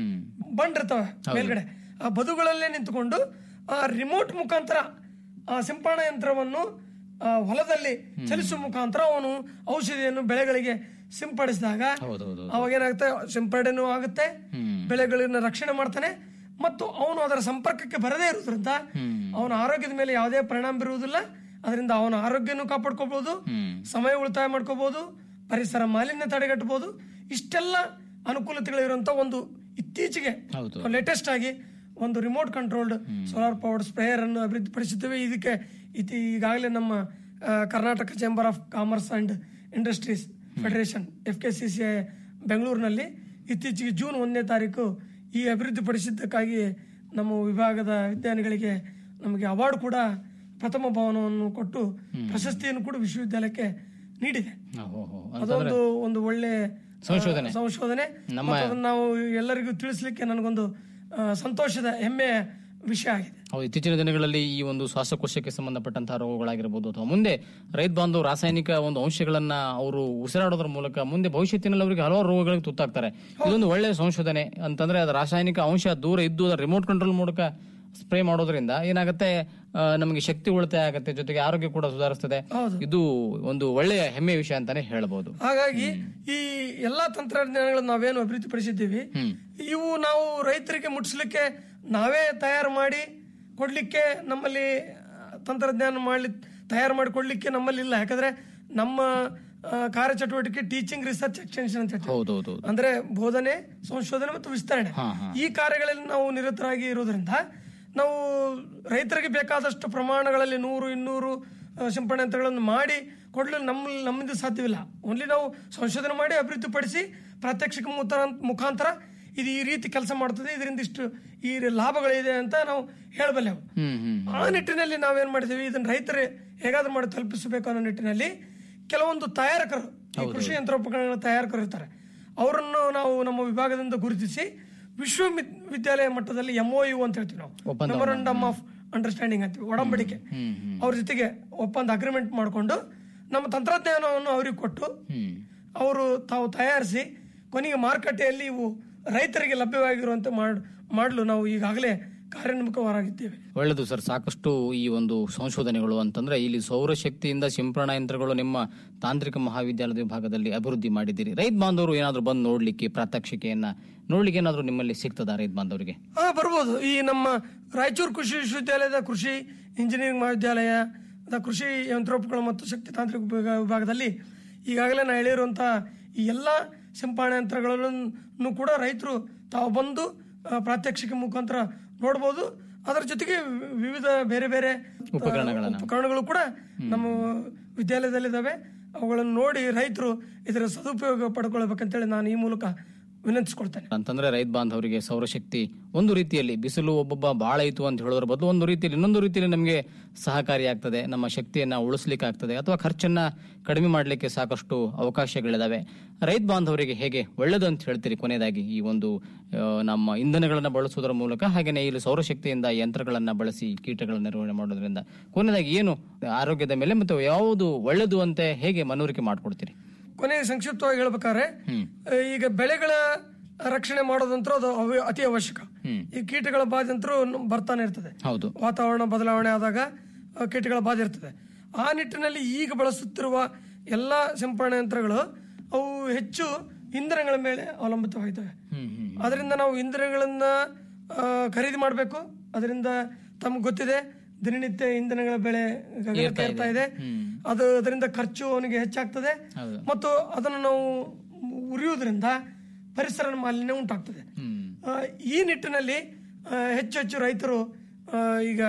ಬಂಡ್ ಇರ್ತವೆ ಮೇಲ್ಗಡೆ ಆ ಬದುಗಳಲ್ಲೇ ನಿಂತುಕೊಂಡು ಆ ರಿಮೋಟ್ ಮುಖಾಂತರ ಆ ಸಿಂಪರಣಾ ಯಂತ್ರವನ್ನು ಆ ಹೊಲದಲ್ಲಿ ಚಲಿಸುವ ಮುಖಾಂತರ ಅವನು ಔಷಧಿಯನ್ನು ಬೆಳೆಗಳಿಗೆ ಸಿಂಪಡಿಸಿದಾಗ ಹೌದೌದು ಅವಾಗ ಏನಾಗುತ್ತೆ ಸಿಂಪಡಣೆನೂ ಆಗುತ್ತೆ ಬೆಳೆಗಳನ್ನ ರಕ್ಷಣೆ ಮಾಡ್ತಾನೆ ಮತ್ತು ಅವನು ಅದರ ಸಂಪರ್ಕಕ್ಕೆ ಬರದೇ ಇರೋದ್ರಿಂದ ಅವನ ಆರೋಗ್ಯದ ಮೇಲೆ ಯಾವುದೇ ಪರಿಣಾಮ ಬೀರುವುದಿಲ್ಲ ಅದರಿಂದ ಅವನ ಆರೋಗ್ಯನೂ ಕಾಪಾಡ್ಕೋಬಹುದು ಸಮಯ ಉಳಿತಾಯ ಮಾಡ್ಕೋಬಹುದು ಪರಿಸರ ಮಾಲಿನ್ಯ ತಡೆಗಟ್ಟಬಹುದು ಇಷ್ಟೆಲ್ಲ ಅನುಕೂಲತೆಗಳಿರುವಂತ ಒಂದು ಇತ್ತೀಚೆಗೆ ಹೌದು ಲೇಟೆಸ್ಟ್ ಆಗಿ ಒಂದು remote controlled solar powered sprayer ಅನ್ನು ಅಭಿವೃದ್ಧಿಪಡಿಸಿದ್ದೇವೆ ಇದಕ್ಕೆ ಇತಿ ಈಗಾಗಲೇ ನಮ್ಮ ಆ, Karnataka chamber of commerce and industries federation F K C C ಬೆಂಗಳೂರಿನಲ್ಲಿ ಇತ್ತೀಚೆಗೆ ಜೂನ್ ಒಂದನೇ ತಾರೀಕು ಈ ಅಭಿವೃದ್ಧಿಪಡಿಸಿದ್ದಕ್ಕಾಗಿ ನಮ್ಮ ವಿಭಾಗದ ವಿಜ್ಞಾನಿಗಳಿಗೆ ನಮಗೆ ಅವಾರ್ಡ್ ಕೂಡ ಪ್ರಥಮ ಭವನವನ್ನು ಕೊಟ್ಟು ಪ್ರಶಸ್ತಿಯನ್ನು ಕೂಡ ವಿಶ್ವವಿದ್ಯಾಲಯಕ್ಕೆ ನೀಡಿದೆ ಓಹೋ ಹೋ. ಅದೊಂದು ಒಂದು ಒಳ್ಳೆ ಸಂಶೋಧನೆ. ಆ, ಸಂಶೋಧನೆ ನಮ್ಮ- ಮತ್ತು ಅದನ್ನ ನಾವು ಎಲ್ಲರಿಗೂ ತಿಳಿಸ್ಲಿಕ್ಕೆ ನನಗೊಂದು ಆ, ಸಂತೋಷದ ಹೆಮ್ಮೆಯ ವಿಷಯ ಆಗಿದೆ ಹೌದು ಇತ್ತೀಚಿನ ದಿನಗಳಲ್ಲಿ ಈ ಒಂದು ಶ್ವಾಸಕೋಶಕ್ಕೆ ಸಂಬಂಧಪಟ್ಟಂತಹ ರೋಗಗಳಾಗಿರಬಹುದು ಅಥವಾ ಮುಂದೆ ರೈತ ಬಾಂಧವರು ರಾಸಾಯನಿಕ ಒಂದು ಅಂಶಗಳನ್ನ ಅವರು ಉಸಿರಾಡೋದ್ರ ಮೂಲಕ ಮುಂದೆ ಭವಿಷ್ಯತ್ತಿನಲ್ಲಿ ಅವರಿಗೆ ಹಲವಾರು ರೋಗಗಳಿಗೆ ತುತ್ತಾಗ್ತಾರೆ ಇದೊಂದು ಒಳ್ಳೆಯ ಸಂಶೋಧನೆ ಅಂತಂದ್ರೆ ಅದು ರಾಸಾಯನಿಕ ಅಂಶ ದೂರ ಇದ್ದು ಅದರ ರಿಮೋಟ್ ಕಂಟ್ರೋಲ್ ಮೂಲಕ ಸ್ಪ್ರೇ ಮಾಡೋದ್ರಿಂದ ಏನಾಗುತ್ತೆ ಆ, ನಮಗೆ ಶಕ್ತಿ ಉಳಿತಾಯ ಆಗುತ್ತೆ ಜೊತೆಗೆ ಆರೋಗ್ಯ ಕೂಡ ಸುಧಾರಿಸ್ತದೆ ಹೌದು. ಇದು ಒಂದು ಒಳ್ಳೆಯ ಹೆಮ್ಮೆಯ ವಿಷಯ ಅಂತಾನೆ ಹೇಳಬಹುದು ಹಾಗಾಗಿ ಈ ಎಲ್ಲಾ ತಂತ್ರಜ್ಞಾನಗಳನ್ನು ನಾವೇನು ಅಭಿವೃದ್ಧಿಪಡಿಸಿದ್ದೀವಿ ಹ್ಮ್. ಇವು ನಾವು ರೈತರಿಗೆ ಮುಟ್ಟಿಸ್ಲಿಕ್ಕೆ ನಾವೇ ತಯಾರು ಮಾಡಿ ಕೊಡ್ಲಿಕ್ಕೆ ನಮ್ಮಲ್ಲಿ ಆ, ತಂತ್ರಜ್ಞಾನ ಮಾಡ್ಲಿ ತಯಾರು ಮಾಡಿ ಕೊಡ್ಲಿಕ್ಕೆ ನಮ್ಮಲ್ಲಿ ಇಲ್ಲ ಯಾಕಂದ್ರೆ ನಮ್ಮ ಆ, ಕಾರ್ಯಚಟುವಟಿಕೆ ಟೀಚಿಂಗ್ ರಿಸರ್ಚ್ ಎಕ್ಸ್ಟೆನ್ಷನ್ ಅಂತ ಹೇಳ್ತೀವಿ ಹೌದೌದು ಅಂದ್ರೆ ಬೋಧನೆ ಸಂಶೋಧನೆ ಮತ್ತು ವಿಸ್ತರಣೆ ಹಾ, ಹಾ. ಈ ಕಾರ್ಯಗಳಲ್ಲಿ ನಾವು ನಿರತರಾಗಿ ಇರೋದ್ರಿಂದ ನಾವು ರೈತರಿಗೆ ಬೇಕಾದಷ್ಟು ಪ್ರಮಾಣಗಳಲ್ಲಿ ನೂರು ಇನ್ನೂರು ಆ, ಸಿಂಪಡಣೆ ಯಂತ್ರಗಳನ್ನು ಮಾಡಿ ಕೊಡಲು ನಮ್ಮ ನಮ್ಮಿಂದ ಸಾಧ್ಯವಿಲ್ಲ ಓನ್ಲಿ ನಾವು ಸಂಶೋಧನೆ ಮಾಡಿ ಅಭಿವೃದ್ಧಿಪಡಿಸಿ ಪ್ರಾತ್ಯಕ್ಷಿಕ ಮುಖಾಂತರ- ಮುಖಾಂತರ ಇದು ಈ ರೀತಿ ಕೆಲಸ ಮಾಡ್ತದೆ ಇದರಿಂದ ಇಷ್ಟು ಈ ರಿ- ಅಂತ ನಾವು ಹೇಳಬಲ್ಲೆವು ಹ್ಮ್ ಹ್ಮ್ ಆ ನಿಟ್ಟಿನಲ್ಲಿ ನಾವೇನ್ ಮಾಡಿದೀವಿ ಇದನ್ನ ರೈತರೇ ಹೇಗಾದ್ರೂ ಮಾಡಿ ತಲುಪಿಸಬೇಕು ಅನ್ನೋ ನಿಟ್ಟಿನಲ್ಲಿ ಕೆಲವೊಂದು ತಯಾರಕರು ಈ ಕೃಷಿ ಯಂತ್ರೋಪಕರಣಗಳ ತಯಾರಕರು ಇರ್ತಾರೆ ಅವರನ್ನು ನಾವು ನಮ್ಮ ವಿಭಾಗದಿಂದ ಗುರುತಿಸಿ ವಿಶ್ವವಿದ್ಯಾಲಯ ಮಟ್ಟದಲ್ಲಿ ಎಂಒಯು ಅಂತ ಹೇಳ್ತೀವಿ ನಾವು ಒಪ್ಪಂದವನ್ನ. ಮೆಮೊರಂಡಮ್ ಆಫ್ ಅಂಡರ್ಸ್ಟ್ಯಾಂಡಿಂಗ್ ಅಂತೀವಿ ಒಡಂಬಡಿಕೆ ಹ್ಮ್ ಹ್ಮ್ ಅವ್ರ ಜೊತೆಗೆ ಒಪ್ಪಂದ ಅಗ್ರಿಮೆಂಟ್ ಮಾಡಿಕೊಂಡು ನಮ್ಮ ತಂತ್ರಜ್ಞಾನವನ್ನು ಅವ್ರಿಗೆ ಕೊಟ್ಟು ಹ್ಮ್ ಅವರು ತಾವು ತಯಾರಿಸಿ ಕೊನೆಗೆ ಮಾರುಕಟ್ಟೆಯಲ್ಲಿ ಇವು ರೈತರಿಗೆ ಲಭ್ಯವಾಗಿರುವಂತೆ ಮಾಡ್ ಮಾಡಲು ನಾವು ಈಗಾಗಲೇ ಕಾರ್ಯೋನ್ಮುಖರಾಗಿದ್ದೇವೆ ಒಳ್ಳೆಯದು ಸರ್ ಸಾಕಷ್ಟು ಈ ಒಂದು ಸಂಶೋಧನೆಗಳು ಅಂತಂದ್ರೆ ಇಲ್ಲಿ ಸೌರಶಕ್ತಿಯಿಂದ ಸಿಂಪರಣಾ ಯಂತ್ರಗಳು ನಿಮ್ಮ ತಾಂತ್ರಿಕ ಮಹಾವಿದ್ಯಾಲಯದ ವಿಭಾಗದಲ್ಲಿ ಅಭಿವೃದ್ಧಿ ಮಾಡಿದ್ದೀರಿ ರೈತ ಬಾಂಧವರು ಏನಾದರೂ ಬಂದು ನೋಡ್ಲಿಕ್ಕೆ ಪ್ರಾತ್ಯಕ್ಷಿಕೆಯನ್ನ ನೋಡ್ಲಿಕ್ಕೆ ಏನಾದರೂ ನಿಮ್ಮಲ್ಲಿ ಸಿಗ್ತದಾ ರೈತ ಬಾಂಧವರಿಗೆ ಹಾ ಬರ್ಬೋದು ಈ ನಮ್ಮ ರಾಯಚೂರು ಕೃಷಿ ವಿಶ್ವವಿದ್ಯಾಲಯದ ಕೃಷಿ ಇಂಜಿನಿಯರಿಂಗ್ ಮಹಾವಿದ್ಯಾಲಯ ದ ಕೃಷಿ ಯಂತ್ರೋಪಕರಣ ಮತ್ತು ಶಕ್ತಿ ತಾಂತ್ರಿಕ ವಿಭಾಗ- ವಿಭಾಗದಲ್ಲಿ ಈಗಾಗಲೇ ನಾ ಹೇಳಿರುವಂತಹ ಈ ಎಲ್ಲ ಸಿಂಪರಣಾ ಯಂತ್ರಗಳನ್ನು ಕೂಡ ರೈತರು ತಾವು ಬಂದು ಆ, ಪ್ರಾತ್ಯಕ್ಷಿಕೆ ಮುಖಾಂತರ ನೋಡ್ಬೋದು ಅದರ ಜೊತೆಗೆ ವಿ- ವಿವಿಧ ಬೇರೆ ಬೇರೆ ಆ, ಉಪಕರಣಗಳನ್ನ. ಉಪಕರಣಗಳು ಕೂಡ ನಮ್ಮ ವಿದ್ಯಾಲಯದಲ್ಲಿದ್ದಾವೆ ಅವುಗಳನ್ನು ನೋಡಿ ರೈತರು ಇದರ ಸದುಪಯೋಗ ಪಡ್ಕೊಳ್ಬೇಕಂತೇಳಿ ನಾನು ಈ ಮೂಲಕ ವಿನಂತಿಸ್ಕೊಳ್ತೇನೆ ಅಂತಂದ್ರೆ ರೈತ ಬಾಂಧವರಿಗೆ ಸೌರಶಕ್ತಿ ಒಂದು ರೀತಿಯಲ್ಲಿ ಬಿಸಿಲು ಒಬ್ಬೊಬ್ಬ ಬಾಳ ಇತ್ತು ಅಂತ ಹೇಳೋದ್ರ ಬದಲು ಒಂದು ರೀತಿಯಲ್ಲಿ ಇನ್ನೊಂದು ರೀತಿಯಲ್ಲಿ ನಮಗೆ ಸಹಕಾರಿಯಾಗ್ತದೆ ನಮ್ಮ ಶಕ್ತಿಯನ್ನ ಉಳಿಸ್ಲಿಕ್ಕೆ ಆಗ್ತದೆ ಅಥವಾ ಖರ್ಚನ್ನ ಕಡಿಮೆ ಮಾಡಲಿಕ್ಕೆ ಸಾಕಷ್ಟು ಅವಕಾಶಗಳಿದಾವೆ ರೈತ ಬಾಂಧವರಿಗೆ ಹೇಗೆ ಒಳ್ಳೇದು ಅಂತ ಹೇಳ್ತೀರಿ ಕೊನೆಯದಾಗಿ ಈ ಒಂದು ಆ, ನಮ್ಮ ಇಂಧನಗಳನ್ನ ಬಳಸೋದ್ರ ಮೂಲಕ ಹಾಗೆಯೇ ಇಲ್ಲಿ ಸೌರಶಕ್ತಿಯಿಂದ ಯಂತ್ರಗಳನ್ನ ಬಳಸಿ ಕೀಟಗಳ ನಿರ್ವಹಣೆ ಮಾಡೋದ್ರಿಂದ ಕೊನೆಯದಾಗಿ ಏನು ಆರೋಗ್ಯದ ಮೇಲೆ ಮತ್ತು ಯಾವುದು ಒಳ್ಳೇದು ಅಂತ ಹೇಗೆ ಮನವರಿಕೆ ಮಾಡ್ಕೊಡ್ತೀರಿ ಕೊನೆಗೆ ಸಂಕ್ಷಿಪ್ತವಾಗಿ ಹೇಳ್ಬೇಕಾದ್ರೆ ಹ್ಮ್ ಆ, ಈಗ ಬೆಳೆಗಳ ರಕ್ಷಣೆ ಮಾಡೋದಂತೂ ಅದು ಅವ- ಅತಿ ಅವಶ್ಯಕ ಹ್ಮ್. ಈ ಕೀಟಗಳ ಬಾಧೆ ಅಂತೂ ನ- ಬರ್ತಾನೆ ಇರ್ತದೆ ಹೌದು ವಾತಾವರಣ ಬದಲಾವಣೆ ಆದಾಗ ಆ, ಕೀಟಗಳ ಬಾಧೆ ಇರ್ತದೆ ಆ ನಿಟ್ಟಿನಲ್ಲಿ ಈಗ ಬಳಸುತ್ತಿರುವ ಎಲ್ಲ ಸಿಂಪರಣಾ ಯಂತ್ರಗಳು ಅವು ಹೆಚ್ಚು ಇಂಧನಗಳ ಮೇಲೆ ಅವಲಂಬಿತವಾಗಿದ್ದಾವೆ ಹ್ಮ್ ಹ್ಮ್ ಅದರಿಂದ ನಾವು ಇಂಧನಗಳನ್ನ ಆ, ಖರೀದಿ ಮಾಡಬೇಕು ಅದರಿಂದ ತಮ್ಗೆ ಗೊತ್ತಿದೆ ದಿನನಿತ್ಯ ಇಂಧನಗಳ ಬೆಲೆ ಗಗನಕ್ಕೆ ಏರ್ತಾ ಇದೆ ಅದು ಅದರಿಂದ ಖರ್ಚು ಅವನಿಗೆ ಹೆಚ್ಚಾಗ್ತದೆ ಹೌದು. ಮತ್ತು ಅದನ್ನು ನಾವು ಉರಿಯುವುದರಿಂದ ಪರಿಸರ ಮಾಲಿನ್ಯ ಉಂಟಾಗ್ತದೆ ಹ್ಮ್ ಆ, ಈ ನಿಟ್ಟಿನಲ್ಲಿ ಆ, ಹೆಚ್ಚು ಹೆಚ್ಚು ರೈತರು ಆ, ಈಗ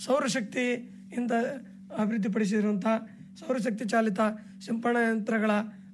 ಸೌರಶಕ್ತಿಯಿಂದ ಅಭಿವೃದ್ಧಿಪಡಿಸಿರುವಂತಹ ಸೌರಶಕ್ತಿ ಚಾಲಿತ ಸಿಂಪರಣಾ ಯಂತ್ರಗಳ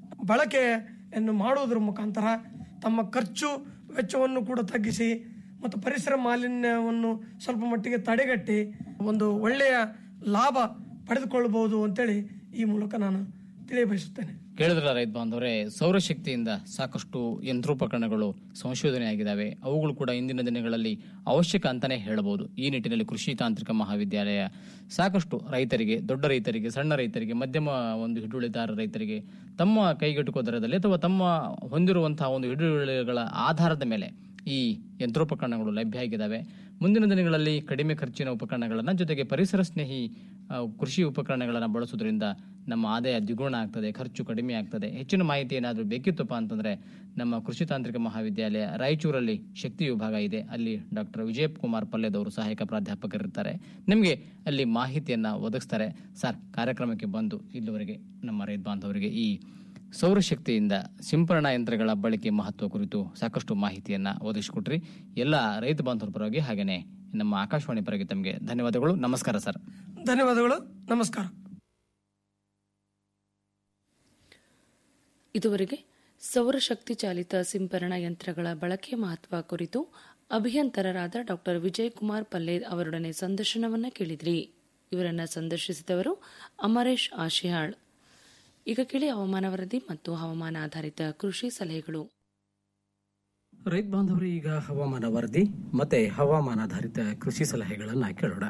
ಬಳಕೆಯನ್ನು ಮಾಡುವುದರ ಮುಖಾಂತರ ತಮ್ಮ ಖರ್ಚು ವೆಚ್ಚವನ್ನು ಕೂಡ ತಗ್ಗಿಸಿ ಮತ್ತು ಪರಿಸರ ಮಾಲಿನ್ಯವನ್ನು ಸ್ವಲ್ಪ ಮಟ್ಟಿಗೆ ತಡೆಗಟ್ಟಿ ಒಂದು ಒಳ್ಳೆಯ ಲಾಭ ಪಡೆದುಕೊಳ್ಳಬಹುದು ಅಂತೇಳಿ ಈ ಮೂಲಕ ನಾನು ತಿಳಿಯಬಯಸುತ್ತೇನೆ ಕೇಳಿದ್ರಲ್ಲ ರೈತ ಬಾಂಧವರೇ ಸೌರಶಕ್ತಿಯಿಂದ ಸಾಕಷ್ಟು ಯಂತ್ರೋಪಕರಣಗಳು ಸಂಶೋಧನೆ ಆಗಿದ್ದಾವೆ ಅವುಗಳು ಕೂಡ ಇಂದಿನ ದಿನಗಳಲ್ಲಿ ಅವಶ್ಯಕ ಅಂತಾನೆ ಹೇಳಬಹುದು ಈ ನಿಟ್ಟಿನಲ್ಲಿ ಕೃಷಿ ತಾಂತ್ರಿಕ ಮಹಾವಿದ್ಯಾಲಯ ಸಾಕಷ್ಟು ರೈತರಿಗೆ ದೊಡ್ಡ ರೈತರಿಗೆ ಸಣ್ಣ ರೈತರಿಗೆ ಮಧ್ಯಮ ಒಂದು ಹಿಡುವಳಿದಾರ ರೈತರಿಗೆ ತಮ್ಮ ಕೈಗೆಟುಕುವ ದರದಲ್ಲಿ ಅಥವಾ ತಮ್ಮ ಹೊಂದಿರುವಂತಹ ಒಂದು ಹಿಡುವಳಿಗಳ ಆಧಾರದ ಮೇಲೆ ಈ ಯಂತ್ರೋಪಕರಣಗಳು ಲಭ್ಯ ಆಗಿದ್ದಾವೆ ಮುಂದಿನ ದಿನಗಳಲ್ಲಿ ಕಡಿಮೆ ಖರ್ಚಿನ ಉಪಕರಣಗಳನ್ನು ಜೊತೆಗೆ ಪರಿಸರ ಸ್ನೇಹಿ ಆ, ಕೃಷಿ ಉಪಕರಣಗಳನ್ನು ಬಳಸೋದ್ರಿಂದ ನಮ್ಮ ಆದಾಯ ದ್ವಿಗುಣ ಆಗ್ತದೆ ಖರ್ಚು ಕಡಿಮೆ ಆಗ್ತದೆ ಹೆಚ್ಚಿನ ಮಾಹಿತಿ ಏನಾದರೂ ಬೇಕಿತ್ತಪ್ಪ ಅಂತಂದ್ರೆ ನಮ್ಮ ಕೃಷಿ ತಾಂತ್ರಿಕ ಮಹಾವಿದ್ಯಾಲಯ ರಾಯಚೂರಲ್ಲಿ ಶಕ್ತಿ ವಿಭಾಗ ಇದೆ ಅಲ್ಲಿ ಡಾಕ್ಟರ್ ವಿಜಯ್ ಕುಮಾರ್ ಪಲ್ಲೆದವರು ಸಹಾಯಕ ಪ್ರಾಧ್ಯಾಪಕರಿರ್ತಾರೆ ನಿಮಗೆ ಅಲ್ಲಿ ಮಾಹಿತಿಯನ್ನ ಒದಗಿಸ್ತಾರೆ ಸರ್ ಕಾರ್ಯಕ್ರಮಕ್ಕೆ ಬಂದು ಇಲ್ಲಿವರೆಗೆ ನಮ್ಮ ರೈತ ಬಾಂಧವರಿಗೆ ಈ ಸೌರಶಕ್ತಿಯಿಂದ ಸಿಂಪರಣಾ ಯಂತ್ರಗಳ ಬಳಕೆ ಮಹತ್ವ ಕುರಿತು ಸಾಕಷ್ಟು ಮಾಹಿತಿಯನ್ನ ಒದಗಿಸಿಕೊಟ್ರಿ ಎಲ್ಲ ರೈತ ಬಾಂಧವರ ಪರವಾಗಿ ಹಾಗೇನೆ ನಮ್ಮ ಆಕಾಶವಾಣಿ ಪರವಾಗಿ ತಮಗೆ ಧನ್ಯವಾದಗಳು ನಮಸ್ಕಾರ ಸರ್ ಧನ್ಯವಾದಗಳು ನಮಸ್ಕಾರ ಇದುವರೆಗೆ ಸೌರಶಕ್ತಿ ಚಾಲಿತ ಸಿಂಪರಣಾ ಯಂತ್ರಗಳ ಬಳಕೆ ಮಹತ್ವ ಕುರಿತು ಅಭಿಯಂತರರಾದ ಡಾಕ್ಟರ್ ವಿಜಯ್ ಕುಮಾರ್ ಪಲ್ಲೇದ್ ಅವರೊಡನೆ ಸಂದರ್ಶನವನ್ನ ಕೇಳಿದ್ರಿ ಇವರನ್ನ ಸಂದರ್ಶಿಸಿದವರು ಅಮರೇಶ್ ಆಶಿಹಾಳ್ ಈಗ ಕೇಳಿ ಹವಾಮಾನ ವರದಿ ಮತ್ತು ಹವಾಮಾನ ಆಧಾರಿತ ಕೃಷಿ ಸಲಹೆಗಳು ರೈತ ಬಾಂಧವರು ಈಗ ಹವಾಮಾನ ವರದಿ ಮತ್ತೆ ಹವಾಮಾನಾಧಾರಿತ ಕೃಷಿ ಸಲಹೆಗಳನ್ನ ಕೇಳೋಣ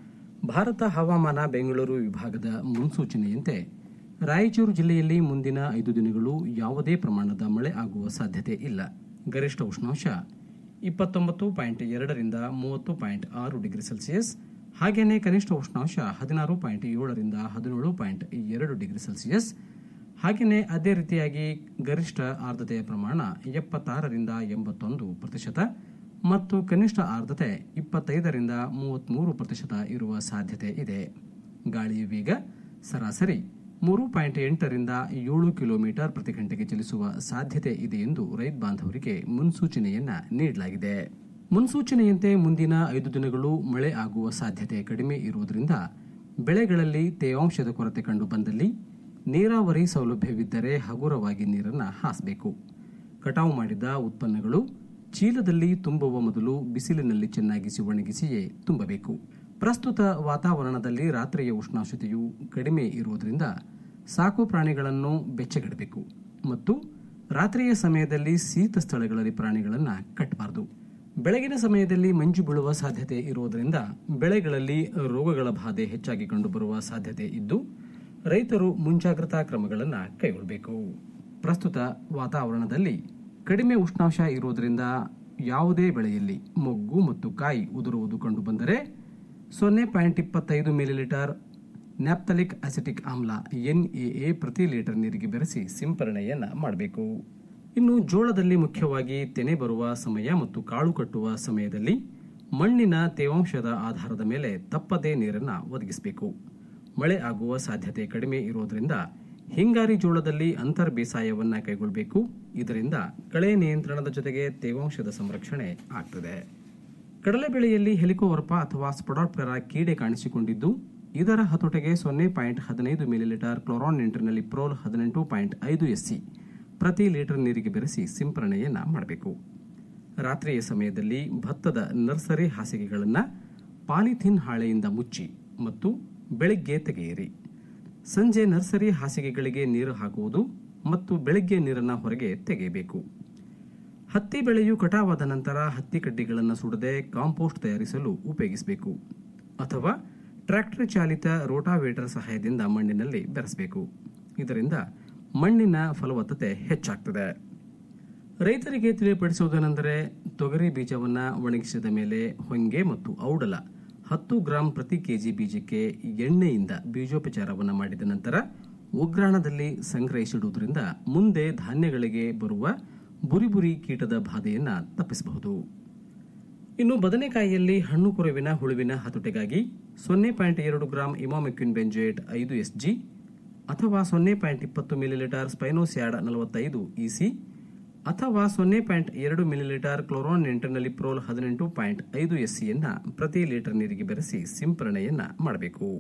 ಭಾರತ ಹವಾಮಾನ ಬೆಂಗಳೂರು ವಿಭಾಗದ ಮುನ್ಸೂಚನೆಯಂತೆ ರಾಯಚೂರು ಜಿಲ್ಲೆಯಲ್ಲಿ ಮುಂದಿನ ಐದು ದಿನಗಳು ಯಾವುದೇ ಪ್ರಮಾಣದ ಮಳೆ ಆಗುವ ಸಾಧ್ಯತೆ ಇಲ್ಲ ಗರಿಷ್ಠ ಉಷ್ಣಾಂಶ ಇಪ್ಪತ್ತೊಂಬತ್ತು ಪಾಯಿಂಟ್ ಎರಡರಿಂದ ಮೂವತ್ತು ಪಾಯಿಂಟ್ ಆರು ಡಿಗ್ರಿ ಸೆಲ್ಸಿಯಸ್ ಹಾಗೆಯೇ ಕನಿಷ್ಠ ಉಷ್ಣಾಂಶ ಹದಿನಾರು ಪಾಯಿಂಟ್ ಏಳರಿಂದ ಹದಿನೇಳು ಪಾಯಿಂಟ್ ಎರಡು ಡಿಗ್ರಿ ಸೆಲ್ಸಿಯಸ್ ಹಾಗೆಯೇ ಅದೇ ರೀತಿಯಾಗಿ ಗರಿಷ್ಠ ಆರ್ದ್ರತೆಯ ಪ್ರಮಾಣ ಎಪ್ಪತ್ತಾರರಿಂದ ಎಂಬತ್ತೊಂದು ಪ್ರತಿಶತ ಮತ್ತು ಕನಿಷ್ಠ ಆರ್ದ್ರತೆ ಇಪ್ಪತ್ತೈದರಿಂದ ಮೂವತ್ತ್ಮೂರು ಪ್ರತಿಶತ ಇರುವ ಸಾಧ್ಯತೆ ಇದೆ ಗಾಳಿಯ ವೇಗ ಸರಾಸರಿ ಮೂರು ಪಾಯಿಂಟ್ ಎಂಟರಿಂದ ಏಳು ಕಿಲೋಮೀಟರ್ ಪ್ರತಿ ಗಂಟೆಗೆ ಚಲಿಸುವ ಸಾಧ್ಯತೆ ಇದೆ ಎಂದು ರೈತ ಬಾಂಧವರಿಗೆ ಮುನ್ಸೂಚನೆಯನ್ನ ನೀಡಲಾಗಿದೆ ಮುನ್ಸೂಚನೆಯಂತೆ ಮುಂದಿನ ಐದು ದಿನಗಳು ಮಳೆ ಆಗುವ ಸಾಧ್ಯತೆ ಕಡಿಮೆ ಇರುವುದರಿಂದ ಬೆಳೆಗಳಲ್ಲಿ ತೇವಾಂಶದ ಕೊರತೆ ಕಂಡು ಬಂದಲ್ಲಿ ನೀರಾವರಿ ಸೌಲಭ್ಯವಿದ್ದರೆ ಹಗುರವಾಗಿ ನೀರನ್ನು ಹಾಸಬೇಕು ಕಟಾವು ಮಾಡಿದ ಉತ್ಪನ್ನಗಳು ಚೀಲದಲ್ಲಿ ತುಂಬುವ ಮೊದಲು ಬಿಸಿಲಿನಲ್ಲಿ ಚೆನ್ನಾಗಿಸಿ ಒಣಗಿಸಿಯೇ ತುಂಬಬೇಕು ಪ್ರಸ್ತುತ ವಾತಾವರಣದಲ್ಲಿ ರಾತ್ರಿಯ ಉಷ್ಣಾಂಶತೆಯು ಕಡಿಮೆ ಇರುವುದರಿಂದ ಸಾಕು ಪ್ರಾಣಿಗಳನ್ನು ಬೆಚ್ಚಗಿಡಬೇಕು ಮತ್ತು ರಾತ್ರಿಯ ಸಮಯದಲ್ಲಿ ಶೀತ ಸ್ಥಳಗಳಲ್ಲಿ ಪ್ರಾಣಿಗಳನ್ನು ಕಟ್ಟಬಾರದು ಬೆಳಗಿನ ಸಮಯದಲ್ಲಿ ಮಂಜು ಬೀಳುವ ಸಾಧ್ಯತೆ ಇರುವುದರಿಂದ ಬೆಳೆಗಳಲ್ಲಿ ರೋಗಗಳ ಬಾಧೆ ಹೆಚ್ಚಾಗಿ ಕಂಡುಬರುವ ಸಾಧ್ಯತೆ ಇದ್ದು ರೈತರು ಮುಂಜಾಗ್ರತಾ ಕ್ರಮಗಳನ್ನು ಕೈಗೊಳ್ಳಬೇಕು ಪ್ರಸ್ತುತ ವಾತಾವರಣದಲ್ಲಿ ಕಡಿಮೆ ಉಷ್ಣಾಂಶ ಇರುವುದರಿಂದ ಯಾವುದೇ ಬೆಳೆಯಲ್ಲಿ ಮೊಗ್ಗು ಮತ್ತು ಕಾಯಿ ಉದುರುವುದು ಕಂಡುಬಂದರೆ ಸೊನ್ನೆ ಪಾಯಿಂಟ್ ಇಪ್ಪತ್ತೈದು ಮಿಲಿಲೀಟರ್ ನ್ಯಾಪ್ತಲಿಕ್ ಅಸಿಟಿಕ್ ಆಮ್ಲ ಎನ್ಎಎ ಪ್ರತಿ ಲೀಟರ್ ನೀರಿಗೆ ಬೆರೆಸಿ ಸಿಂಪರಣೆಯನ್ನು ಮಾಡಬೇಕು ಇನ್ನು ಜೋಳದಲ್ಲಿ ಮುಖ್ಯವಾಗಿ ತೆನೆ ಬರುವ ಸಮಯ ಮತ್ತು ಕಾಳು ಕಟ್ಟುವ ಸಮಯದಲ್ಲಿ ಮಣ್ಣಿನ ತೇವಾಂಶದ ಆಧಾರದ ಮೇಲೆ ತಪ್ಪದೇ ನೀರನ್ನು ಒದಗಿಸಬೇಕು ಮಳೆ ಆಗುವ ಸಾಧ್ಯತೆ ಕಡಿಮೆ ಇರೋದ್ರಿಂದ ಹಿಂಗಾರಿ ಜೋಳದಲ್ಲಿ ಅಂತರ್ ಬೇಸಾಯವನ್ನ ಕೈಗೊಳ್ಳಬೇಕು ಇದರಿಂದ ಕಳೆ ನಿಯಂತ್ರಣದ ಜೊತೆಗೆ ತೇವಾಂಶದ ಸಂರಕ್ಷಣೆ ಆಗ್ತದೆ ಕಡಲೆ ಬೆಳೆಯಲ್ಲಿ ಹೆಲಿಕೋವರ್ಪ ಅಥವಾ ಸ್ಪೊಡಾಟ್ಪೆರಾ ಕೀಡೆ ಕಾಣಿಸಿಕೊಂಡಿದ್ದು ಇದರ ಹತೋಟೆಗೆ ಸೊನ್ನೆ ಪಾಯಿಂಟ್ ಹದಿನೈದು ಮಿಲಿಲೀಟರ್ ಕ್ಲೋರಾನ್ ನಿಂಟರ್ನಲ್ಲಿ ಪ್ರೋಲ್ ಹದಿನೆಂಟು ಪಾಯಿಂಟ್ ಐದು ಎಸ್ಸಿ ಪ್ರತಿ ಲೀಟರ್ ನೀರಿಗೆ ಬೆರೆಸಿ ಸಿಂಪರಣೆಯನ್ನ ಮಾಡಬೇಕು ರಾತ್ರಿಯ ಸಮಯದಲ್ಲಿ ಭತ್ತದ ನರ್ಸರಿ ಹಾಸಿಗೆಗಳನ್ನು ಪಾಲಿಥೀನ್ ಹಾಳೆಯಿಂದ ಮುಚ್ಚಿ ಮತ್ತು ಬೆಳಿಗ್ಗೆ ತೆಗೆಯಿರಿ ಸಂಜೆ ನರ್ಸರಿ ಹಾಸಿಗೆಗಳಿಗೆ ನೀರು ಹಾಕುವುದು ಮತ್ತು ಬೆಳಿಗ್ಗೆ ನೀರನ್ನು ಹೊರಗೆ ತೆಗೆಯಬೇಕು ಹತ್ತಿ ಬೆಳೆಯು ಕಟಾವಾದ ನಂತರ ಹತ್ತಿ ಕಡ್ಡಿಗಳನ್ನು ಸುಡದೆ ಕಾಂಪೋಸ್ಟ್ ತಯಾರಿಸಲು ಉಪಯೋಗಿಸಬೇಕು ಅಥವಾ ಟ್ರ್ಯಾಕ್ಟರ್ ಚಾಲಿತ ರೋಟಾವೇಟರ್ ಸಹಾಯದಿಂದ ಮಣ್ಣಿನಲ್ಲಿ ಬೆರೆಸಬೇಕು ಇದರಿಂದ ಮಣ್ಣಿನ ಫಲವತ್ತತೆ ಹೆಚ್ಚಾಗ್ತದೆ ರೈತರಿಗೆ ತಿಳಿಯಪಡಿಸುವುದೇನೆಂದರೆ ತೊಗರಿ ಬೀಜವನ್ನು ಒಣಗಿಸಿದ ಮೇಲೆ ಹೊಂಗೆ ಮತ್ತು ಔಡಲ ಹತ್ತು ಗ್ರಾಂ ಪ್ರತಿ ಕೆಜಿ ಬೀಜಕ್ಕೆ ಎಣ್ಣೆಯಿಂದ ಬೀಜೋಪಚಾರವನ್ನು ಮಾಡಿದ ನಂತರ ಉಗ್ರಾಣದಲ್ಲಿ ಸಂಗ್ರಹಿಸಿಡುವುದರಿಂದ ಮುಂದೆ ಧಾನ್ಯಗಳಿಗೆ ಬರುವ ಬುರಿ ಬುರಿ ಕೀಟದ ಬಾಧೆಯನ್ನು ತಪ್ಪಿಸಬಹುದು ಇನ್ನು ಬದನೆಕಾಯಿಯಲ್ಲಿ ಹಣ್ಣು ಕುರುವಿನ ಹುಳುವಿನ ಹತೋಟಿಗಾಗಿ ಸೊನ್ನೆ ಪಾಯಿಂಟ್ ಎರಡು ಗ್ರಾಂ ಇಮಾಮಿಕ್ವಿನ್ ಬೆಂಜೇಟ್ ಐದು ಎಸ್ ಜಿ ಅಥವಾ ಸೊನ್ನೆ ಪಾಯಿಂಟ್ ಇಪ್ಪತ್ತು ಮಿಲಿಲೀಟರ್ ಸ್ಪೈನೋಸ್ಯಾಡ್ ನಲವತ್ತೈದು ಇಸಿ ಅಥವಾ ಸೊನ್ನೆ ಪಾಯಿಂಟ್ ಎರಡು ಮಿಲಿಲೀಟರ್ ಕ್ಲೋರಾನ್ ನೆಂಟರ್ನಲ್ಲಿ ಪ್ರೋಲ್ ಹದಿನೆಂಟು ಪಾಯಿಂಟ್ ಐದು ಎಸ್ಸಿಯನ್ನು ಪ್ರತಿ ಲೀಟರ್ ನೀರಿಗೆ ಬೆರೆಸಿ ಸಿಂಪರಣೆಯನ್ನ ಮಾಡಬೇಕು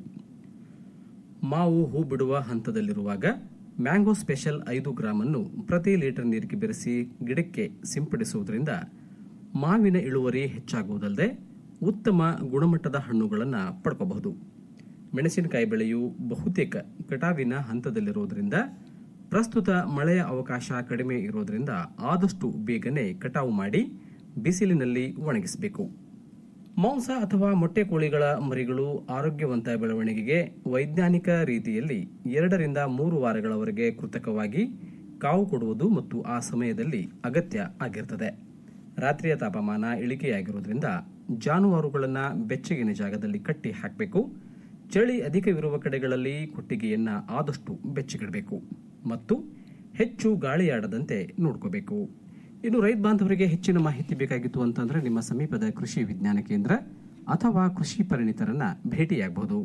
ಮಾವು ಹೂ ಬಿಡುವ ಹಂತದಲ್ಲಿರುವಾಗ ಮ್ಯಾಂಗೋ ಸ್ಪೆಷಲ್ ಐದು ಗ್ರಾಮ್ ಅನ್ನು ಪ್ರತಿ ಲೀಟರ್ ನೀರಿಗೆ ಬೆರೆಸಿ ಗಿಡಕ್ಕೆ ಸಿಂಪಡಿಸುವುದರಿಂದ ಮಾವಿನ ಇಳುವರಿ ಹೆಚ್ಚಾಗುವುದಲ್ಲದೆ ಉತ್ತಮ ಗುಣಮಟ್ಟದ ಹಣ್ಣುಗಳನ್ನು ಪಡ್ಕೋಬಹುದು ಮೆಣಸಿನಕಾಯಿ ಬೆಳೆಯು ಬಹುತೇಕ ಕಟಾವಿನ ಹಂತದಲ್ಲಿರುವುದರಿಂದ ಪ್ರಸ್ತುತ ಮಳೆಯ ಅವಕಾಶ ಕಡಿಮೆ ಇರೋದರಿಂದ ಆದಷ್ಟು ಬೇಗನೆ ಕಟಾವು ಮಾಡಿ ಬಿಸಿಲಿನಲ್ಲಿ ಒಣಗಿಸಬೇಕು ಮಾಂಸ ಅಥವಾ ಮೊಟ್ಟೆ ಕೋಳಿಗಳ ಮರಿಗಳು ಆರೋಗ್ಯವಂತ ಬೆಳವಣಿಗೆಗೆ ವೈಜ್ಞಾನಿಕ ರೀತಿಯಲ್ಲಿ ಎರಡರಿಂದ ಮೂರು ವಾರಗಳವರೆಗೆ ಕೃತಕವಾಗಿ ಕಾವು ಕೊಡುವುದು ಮತ್ತು ಆ ಸಮಯದಲ್ಲಿ ಅಗತ್ಯ ಆಗಿರ್ತದೆ ರಾತ್ರಿಯ ತಾಪಮಾನ ಇಳಿಕೆಯಾಗಿರುವುದರಿಂದ ಜಾನುವಾರುಗಳನ್ನು ಬೆಚ್ಚಗಿನ ಜಾಗದಲ್ಲಿ ಕಟ್ಟಿ ಹಾಕಬೇಕು ಚಳಿ ಅಧಿಕವಿರುವ ಕಡೆಗಳಲ್ಲಿ ಕೊಟ್ಟಿಗೆಯನ್ನ ಆದಷ್ಟು ಬೆಚ್ಚಗಿಡಬೇಕು ಮತ್ತು ಹೆಚ್ಚು ಗಾಳಿಯಾಡದಂತೆ ನೋಡ್ಕೋಬೇಕು ಇನ್ನು ರೈತ ಬಾಂಧವರಿಗೆ ಹೆಚ್ಚಿನ ಮಾಹಿತಿ ಬೇಕಾಗಿತ್ತು ಅಂತಂದ್ರೆ ನಿಮ್ಮ ಸಮೀಪದ ಕೃಷಿ ವಿಜ್ಞಾನ ಕೇಂದ್ರ ಅಥವಾ ಕೃಷಿ ಪರಿಣಿತರನ್ನ ಭೇಟಿಯಾಗಬಹುದು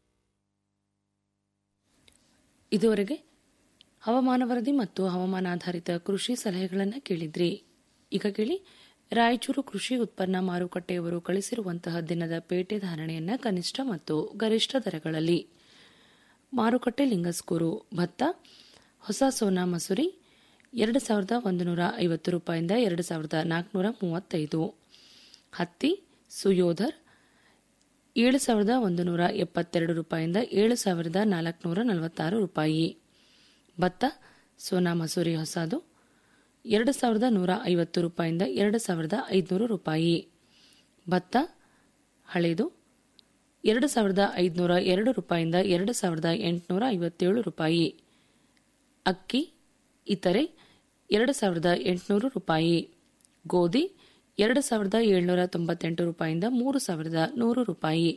ಇದುವರೆಗೆ ಹವಾಮಾನ ವರದಿ ಮತ್ತು ಹವಾಮಾನಾಧಾರಿತ ಕೃಷಿ ಸಲಹೆಗಳನ್ನು ಕೇಳಿದ್ರಿ ಈಗ ಕೇಳಿ ರಾಯಚೂರು ಕೃಷಿ ಉತ್ಪನ್ನ ಮಾರುಕಟ್ಟೆಯವರು ಕಳಿಸಿರುವಂತಹ ದಿನದ ಪೇಟೆ ಧಾರಣೆಯನ್ನ ಕನಿಷ್ಠ ಮತ್ತು ಗರಿಷ್ಠ ದರಗಳಲ್ಲಿ ಮಾರುಕಟ್ಟೆ ಲಿಂಗಸ್ಕೂರು ಭತ್ತ ಹೊಸ ಸೋನಾ ಮಸೂರಿ ಎರಡು ಸಾವಿರದ ಒಂದು ನೂರ ಐವತ್ತು ರೂಪಾಯಿಂದ ಎರಡು ಸಾವಿರದ ನಾಲ್ಕುನೂರ ಮೂವತ್ತೈದು ಹತ್ತಿ ಸುಯೋಧರ್ ಏಳು ಸಾವಿರದ ಒಂದು ನೂರ ಎಪ್ಪತ್ತೆರಡು ರೂಪಾಯಿಂದ ಏಳು ಸಾವಿರದ ನಾಲ್ಕುನೂರ ನಲವತ್ತಾರು ರೂಪಾಯಿ ಭತ್ತ ಸೋನಾ ಮಸೂರಿ ಹೊಸದು ಎರಡು ಸಾವಿರದ ನೂರ ಐವತ್ತು ರೂಪಾಯಿಂದ ಎರಡು ಸಾವಿರದ ಐದುನೂರು ರೂಪಾಯಿ ಭತ್ತ ಹಳೆದು ಎರಡು ಸಾವಿರದ ಐದುನೂರ ಎರಡು ರೂಪಾಯಿಂದ ಎರಡು ಸಾವಿರದ ಎಂಟುನೂರ ಐವತ್ತೇಳು ರೂಪಾಯಿ ಅಕ್ಕಿ ಇತರೆ ಎರಡು ಸಾವಿರದ ಎಂಟುನೂರು ರೂಪಾಯಿ ಗೋಧಿ ಎರಡು ಸಾವಿರದ ಏಳ್ನೂರ ತೊಂಬತ್ತೆಂಟು ರೂಪಾಯಿಂದ ಮೂರು ಸಾವಿರದ ನೂರು ರೂಪಾಯಿ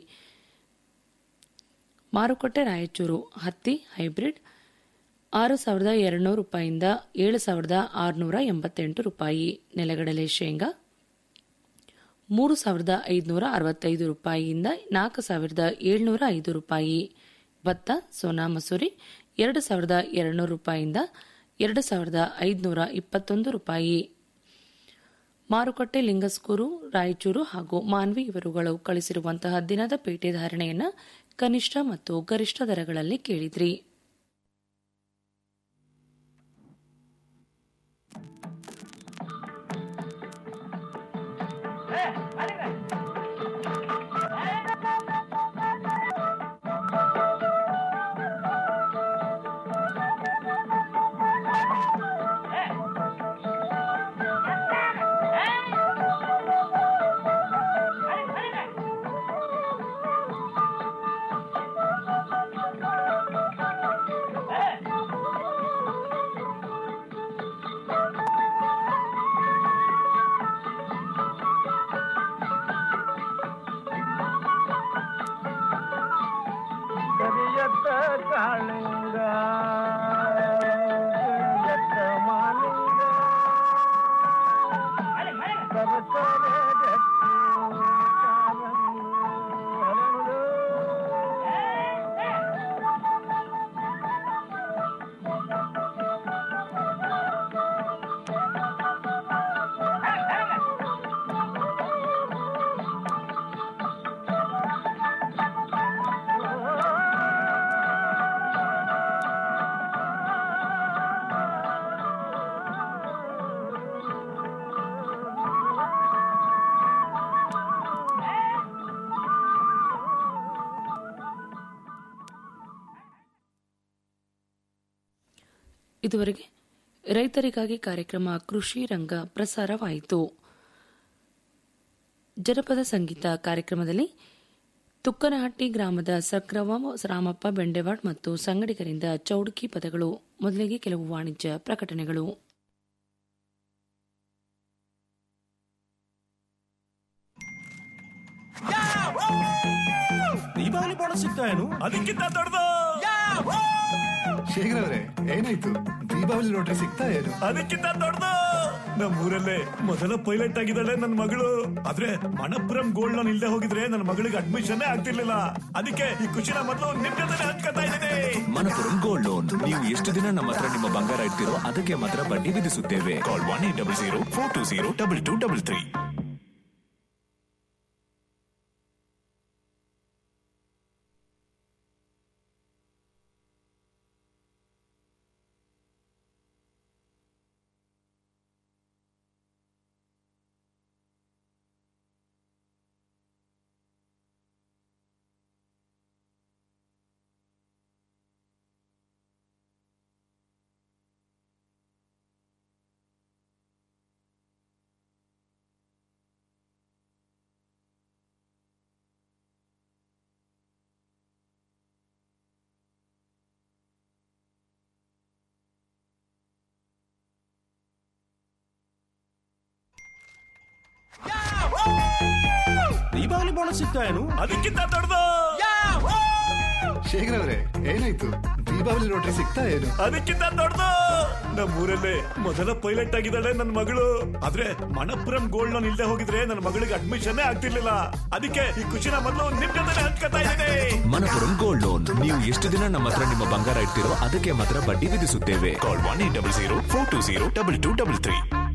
ಮಾರುಕಟ್ಟೆ ರಾಯಚೂರು ಹತ್ತಿ ಹೈಬ್ರಿಡ್ ಆರು ಸಾವಿರದ ಎರಡುನೂರು ರೂಪಾಯಿಂದ ಏಳು ಸಾವಿರದ ಆರುನೂರ ಎಂಬತ್ತೆಂಟು ರೂಪಾಯಿ ನೆಲಗಡಲೆ ಶೇಂಗಾ ಮೂರು ಸಾವಿರದ ಐದುನೂರ ಅರವತ್ತೈದು ರೂಪಾಯಿಯಿಂದ ನಾಲ್ಕು ಸಾವಿರದ ಏಳ್ನೂರ ಐದು ರೂಪಾಯಿ ಭತ್ತ ಸೋನಾ ಮಸೂರಿ ಎರಡು ಸಾವಿರದ ಎರಡುನೂರು ರೂಪಾಯಿಯಿಂದ ಎರಡು ಸಾವಿರದ ಐದುನೂರ ಇಪ್ಪತ್ತೊಂದು ರೂಪಾಯಿ ಮಾರುಕಟ್ಟೆ ಲಿಂಗಸ್ಕೂರು ರಾಯಚೂರು ಹಾಗೂ ಮಾನ್ವಿ ಇವರುಗಳು ಕಳಿಸಿರುವಂತಹ ದಿನದ ಪೇಟೆ ಧಾರಣೆಯನ್ನ ಕನಿಷ್ಠ ಮತ್ತು ಗರಿಷ್ಠ ದರಗಳಲ್ಲಿ ಕೇಳಿದ್ರಿ ಕರಿಯತ್ತ ಕಾಳಿಂಗ ಕರಿಯತ್ತ ಮಾಲಿಂಗ ಸರಸರ ಗಟ್ಟಿ ಕಾರಂಗ ಹರಳು. ಇದುವರೆಗೆ ರೈತರಿಗಾಗಿ ಕಾರ್ಯಕ್ರಮ ಕೃಷಿ ರಂಗ ಪ್ರಸಾರವಾಯಿತು ಜನಪದ ಸಂಗೀತ ಕಾರ್ಯಕ್ರಮದಲ್ಲಿ ತುಕ್ಕನಹಟ್ಟಿ ಗ್ರಾಮದ ಸಕ್ರವ ರಾಮಪ್ಪ ಬೆಂಡೆವಾಡ್ ಮತ್ತು ಸಂಗಡಿಗರಿಂದ ಚೌಡುಕಿ ಪದಗಳು ಮೊದಲಿಗೆ ಕೆಲವು ವಾಣಿಜ್ಯ ಪ್ರಕಟಣೆಗಳು ದೀಪಾವಳಿ ಬೋನಸ್ ಸಿಗ್ತಾ ಏನು ಅದಕ್ಕಿಂತ ದೊಡ್ಡದು ಶೇಖರ್ ಅವರೇ ಏನಾಯ್ತು ದೀಪಾವಳಿ ನೋಟ್ರಿ ಸಿಗ್ತಾ ಏನು ಅದಕ್ಕಿಂತ ದೊಡ್ಡದು ನಮ್ಮೂರಲ್ಲೇ ಮೊದಲ ಪೈಲಟ್ ಆಗಿದ್ದಾಳೆ ನನ್ನ ಮಗಳು ಆದ್ರೆ ಮಣಪುರಂ ಗೋಲ್ಡ್ ಲೋನ್ ಇಲ್ದೆ ಹೋಗಿದ್ರೆ ನನ್ನ ಮಗಳಿಗೆ ಅಡ್ಮಿಷನ್ ಆಗ್ತಿರ್ಲಿಲ್ಲ ಅದಕ್ಕೆ ಈ ಖುಷಿನ ಮೊದಲು ನಿಮ್ ಜೊತೆ ಹಂಚ್ಕೊತಾ ಇದ್ದೀನಿ ಮನಪುರಂ ಗೋಲ್ಡ್ ಲೋನ್ ನೀವು ಎಷ್ಟು ದಿನ ನಮ್ಮ ಹತ್ರ ನಿಮ್ಮ ಬಂಗಾರ ಇಡ್ತೀರೋ ಅದಕ್ಕೆ ಮಾತ್ರ ಬಡ್ಡಿ ವಿಧಿಸುತ್ತೇವೆ call one eight double zero four two zero double two double three Deepavali bonus ಸಿಗ್ತಾ ಏನು ಅದಕ್ಕಿಂತ ದೊಡ್ಡದು ಶೇಖರ್ ಅವರೇ ಏನಾಯ್ತು ದೀಪಾವಳಿ ಲಾಟ್ರಿ ಸಿಗ್ತಾ ಏನು ಅದಕ್ಕಿಂತ ದೊಡ್ಡದು ನಮ್ಮೂರಲ್ಲೇ ಮೊದಲ ಪೈಲಟ್ ಆಗಿದ್ದಾಳೆ ನನ್ನ ಮಗಳು ಆದ್ರೆ ಮಣಪುರಂ ಗೋಲ್ಡ್ ಲೋನ್ ಇಲ್ಲದೆ ಹೋಗಿದ್ರೆ ನನ್ನ ಮಗಳಿಗೆ ಅಡ್ಮಿಷನ್ ಆಗ್ತಿರ್ಲಿಲ್ಲ ಅದಕ್ಕೆ ಈ ಖುಷಿನ ಮೊದಲು ನಿಮ್ ಜೊತೆ ಹಂಚ್ಕೊತಾ ಇದ್ದೇನೆ ಮನಪುರಂ ಗೋಲ್ಡ್ ಲೋನ್ ನೀವು ಎಷ್ಟು ದಿನ ನಮ್ಮ ಹತ್ರ ನಿಮ್ಮ ಬಂಗಾರ ಇಡ್ತೀರೋ ಅದಕ್ಕೆ ಮಾತ್ರ ಬಡ್ಡಿ ವಿಧಿಸುತ್ತೇವೆ call one eight double zero four two zero double two double three